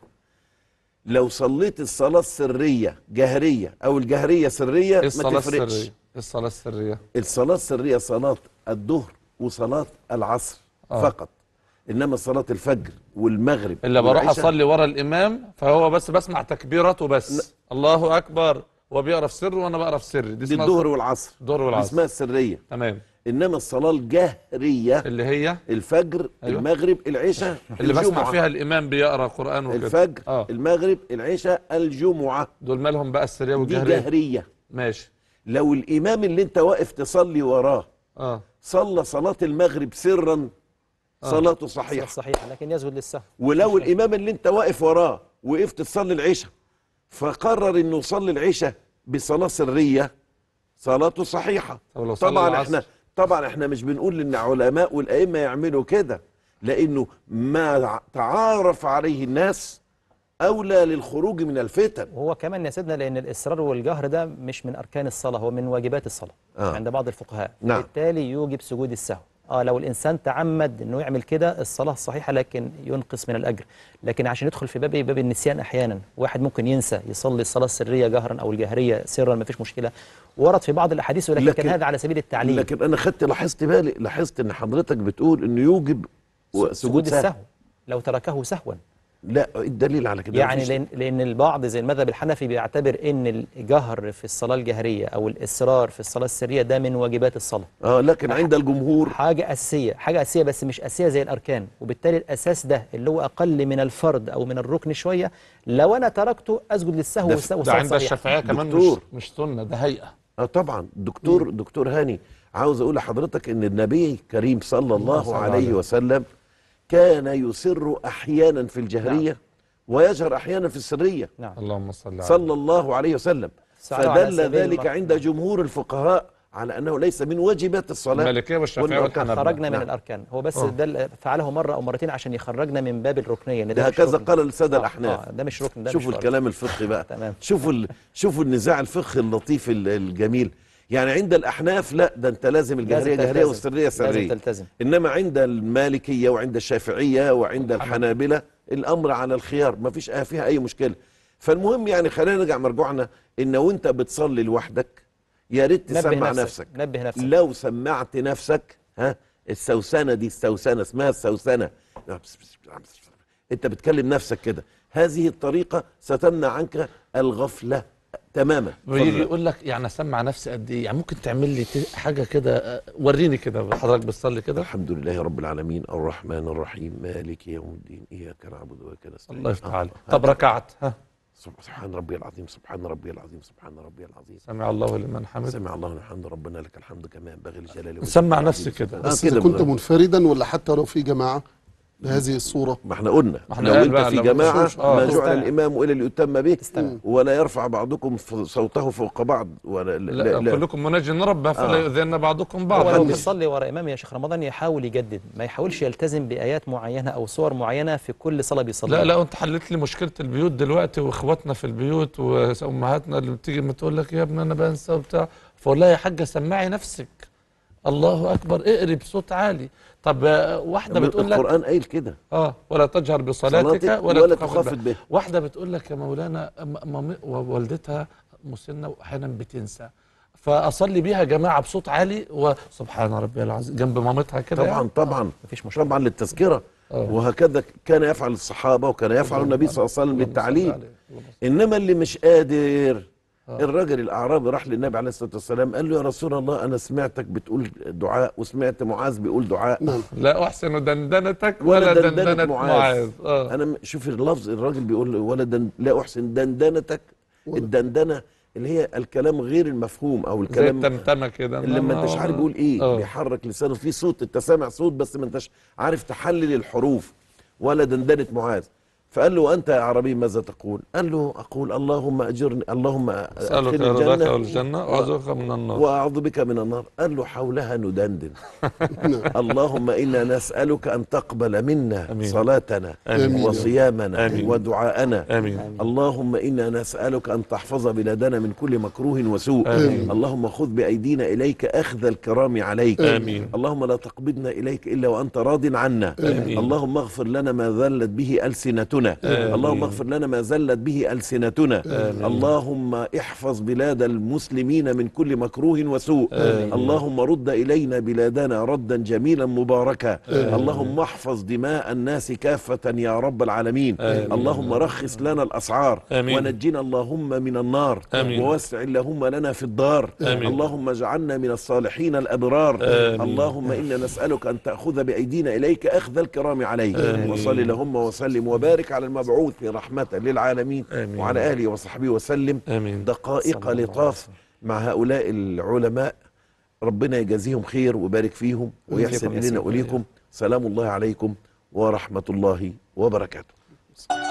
لو صليت الصلاه السريه جهريه او الجهريه سريه ايه ما الصلاه تفرقش السريه ايه الصلاه السريه الصلاه السريه صلاه الظهر وصلاه العصر آه. فقط انما صلاه الفجر والمغرب اللي بروح والعشاء اصلي ورا الامام فهو بس بسمع تكبيراته بس الله اكبر وبيقرا في سر وانا بقرا في سر دي دي اسمها الظهر والعصر الظهر دي والعصر اسمها السريه تمام انما الصلاه الجهريه اللي هي الفجر أيوة. المغرب العشاء اللي بسمع الجمعة. فيها الامام بيقرا قران وكده الفجر اه المغرب العشاء الجمعة دول مالهم بقى السريه دي والجهريه جهرية ماشي لو الإمام اللي أنت واقف تصلي وراه اه صلى صلاة المغرب سرا صلاته صحيح صحيحة صحيح لكن يسجد للسهو ولو الإمام اللي أنت واقف وراه وقفت تصلي العشاء فقرر إنه يصلي العشاء بصلاة سرية صلاته صحيحة طب لو صلى طبعا العصر؟ احنا طبعا احنا مش بنقول ان علماء والائمه يعملوا كده لانه ما تعارف عليه الناس اولى للخروج من الفتن وهو كمان يا سيدنا لان الاصرار والجهر ده مش من اركان الصلاه هو من واجبات الصلاه آه. عند بعض الفقهاء نعم. بالتالي يوجب سجود السهو اه لو الانسان تعمد انه يعمل كده الصلاه صحيحه لكن ينقص من الاجر لكن عشان يدخل في باب إيه؟ باب النسيان احيانا واحد ممكن ينسى يصلي الصلاه السريه جهرا او الجهريه سرا ما فيش مشكله ورد في بعض الاحاديث ولكن لكن- كان هذا على سبيل التعليم لكن انا خدت لاحظت بالي لاحظت ان حضرتك بتقول انه يوجب و- سجود السهو لو تركه سهوا لا الدليل على كده يعني مفيش- لأن, لأن البعض زي المذهب الحنفي بيعتبر أن الجهر في الصلاة الجهرية أو الإصرار في الصلاة السرية ده من واجبات الصلاة اه لكن عند الجمهور حاجة أساسية حاجة أساسية بس مش أساسية زي الأركان وبالتالي الأساس ده اللي هو أقل من الفرد أو من الركن شوية لو أنا تركته أسجد للسهو ده والس- ده والصلاة عند صحيحة. الشافعيه كمان مش دكتور. مش سنه ده هيئه اه طبعا دكتور دكتور هاني عاوز اقول لحضرتك ان النبي الكريم صلى الله صلى عليه عليه. وسلم كان يسر احيانا في الجهريه ويجهر احيانا في السريه نعم اللهم صل على صلى الله عليه وسلم سألوا على فدل سبيل ذلك المر- عند جمهور الفقهاء على انه ليس من واجبات الصلاه المالكيه والشافعيه والأركان. والحنابله خرجنا من نعم. الأركان هو بس آه. ده اللي فعله مرة أو مرتين عشان يخرجنا من باب الركنية إن ده مش هكذا ركن. قال الساده آه، الاحناف آه ده مش ركن ده شوفوا مش فرض. الكلام الفقهي بقى تمام. شوفوا ال... شوفوا النزاع الفقهي اللطيف ال- الجميل يعني عند الاحناف لا ده انت لازم الجهريه لازم جهريه تلتزم. والسريه لازم سريه تلتزم انما عند المالكيه وعند الشافعيه وعند الحنابله الامر على الخيار ما فيش فيها اي مشكله فالمهم يعني خلينا نرجع مرجوعنا ان وانت بتصلي لوحدك يا ريت نبه تسمع نفسك. نفسك نبه نفسك. لو سمعت نفسك ها السوسنه دي السوسنه اسمها السوسنه انت بتكلم نفسك كده هذه الطريقه ستمنع عنك الغفله تماما ويجي اتفضل. يقول لك يعني اسمع نفسي قد ايه يعني ممكن تعمل لي ت- حاجه كده آه، وريني كده حضرتك بتصلي كده الحمد لله رب العالمين الرحمن الرحيم مالك يوم الدين اياك نعبد واياك نستعين الله يفتح آه. عليك طب ركعت ها سبحان ربي العظيم سبحان ربي العظيم سبحان ربي العظيم سمع الله لمن حمد سمع الله لمن حمد ربنا لك الحمد كما ينبغي لجلاله سمع وجهه نفسي العظيم. كده. آه بس كده اذا كنت بالظبط. منفردا ولا حتى لو في جماعه بهذه الصوره ما احنا قلنا ما احنا لو قال انت بقى في لو جماعه مش- آه. ما جعل تستمع. الامام الا ليؤتم به تستمع. ولا يرفع بعضكم ف- صوته فوق بعض ولا لا, لا, لا, كلكم مناج ربه فلا آه. يؤذن بعضكم هو بعضا لو محدش. بيصلي ورا امام يا شيخ رمضان يحاول يجدد ما يحاولش يلتزم بايات معينه او صور معينه في كل صلاه بيصليها لا لا انت حلت لي مشكله البيوت دلوقتي واخواتنا في البيوت وامهاتنا اللي بتيجي ما تقول لك يا ابني انا بنسى وبتاع فاقول لها يا حاجه سمعي نفسك الله اكبر اقري بصوت عالي طب آه، واحده بتقول لك القران قايل كده اه ولا تجهر بصلاتك صلاتك ولا, ولا تخافت تخافت بها به. واحده بتقول لك يا مولانا م- مامي- والدتها مسنه واحيانا بتنسى فاصلي بيها جماعه بصوت عالي وسبحان ربي العظيم جنب مامتها كده طبعا يعني. طبعا مفيش مشكله طبعا للتذكره آه. وهكذا كان يفعل الصحابه وكان يفعل النبي صلى الله عليه وسلم اللهم صل بالتعليم عليه. اللهم صل. انما اللي مش قادر آه. الراجل الاعرابي راح للنبي عليه الصلاه والسلام قال له يا رسول الله انا سمعتك بتقول دعاء وسمعت معاذ بيقول دعاء نعم لا احسن دندنتك ولا ولا, دندنة دندنة معاذ. معاذ اه انا م- شوف اللفظ الراجل بيقول له ولا دن لا احسن دندنتك ولا. الدندنه اللي هي الكلام غير المفهوم او زي الكلام التمتمه كده اللي ما انتش عارف بيقول ايه آه. بيحرك لسانه في صوت انت سامع صوت بس ما انتش عارف تحلل الحروف ولا دندنه معاذ فقال له انت يا عربي ماذا تقول قال له اقول اللهم اجرني اللهم اسالك ادخلني رضاك الجنه والجنه واعوذك من النار واعوذ بك من النار قال له حولها ندندن اللهم انا نسالك ان تقبل منا آمين. صلاتنا آمين. وصيامنا آمين. ودعاءنا امين اللهم انا نسالك ان تحفظ بلادنا من كل مكروه وسوء آمين. اللهم خذ بايدينا اليك اخذ الكرام عليك آمين. اللهم لا تقبضنا اليك الا وانت راض عنا آمين. اللهم اغفر لنا ما ذلت به السنتنا آمين. اللهم اغفر لنا ما زلت به السنتنا اللهم احفظ بلاد المسلمين من كل مكروه وسوء آمين. اللهم رد الينا بلادنا ردا جميلا مباركا اللهم احفظ دماء الناس كافه يا رب العالمين آمين. اللهم رخص لنا الاسعار آمين. ونجنا اللهم من النار آمين. ووسع اللهم لنا في الدار آمين. اللهم اجعلنا من الصالحين الابرار آمين. اللهم انا نسالك ان تاخذ بايدينا اليك اخذ الكرام عليك آمين. وصل اللهم وسلم وبارك على المبعوث رحمه للعالمين آمين. وعلى اله وصحبه وسلم امين دقائق صلى الله عليه لطاف وسلم. مع هؤلاء العلماء ربنا يجازيهم خير ويبارك فيهم ويحسن وفيكم يا الينا سيدي. واليكم سلام الله عليكم ورحمه الله وبركاته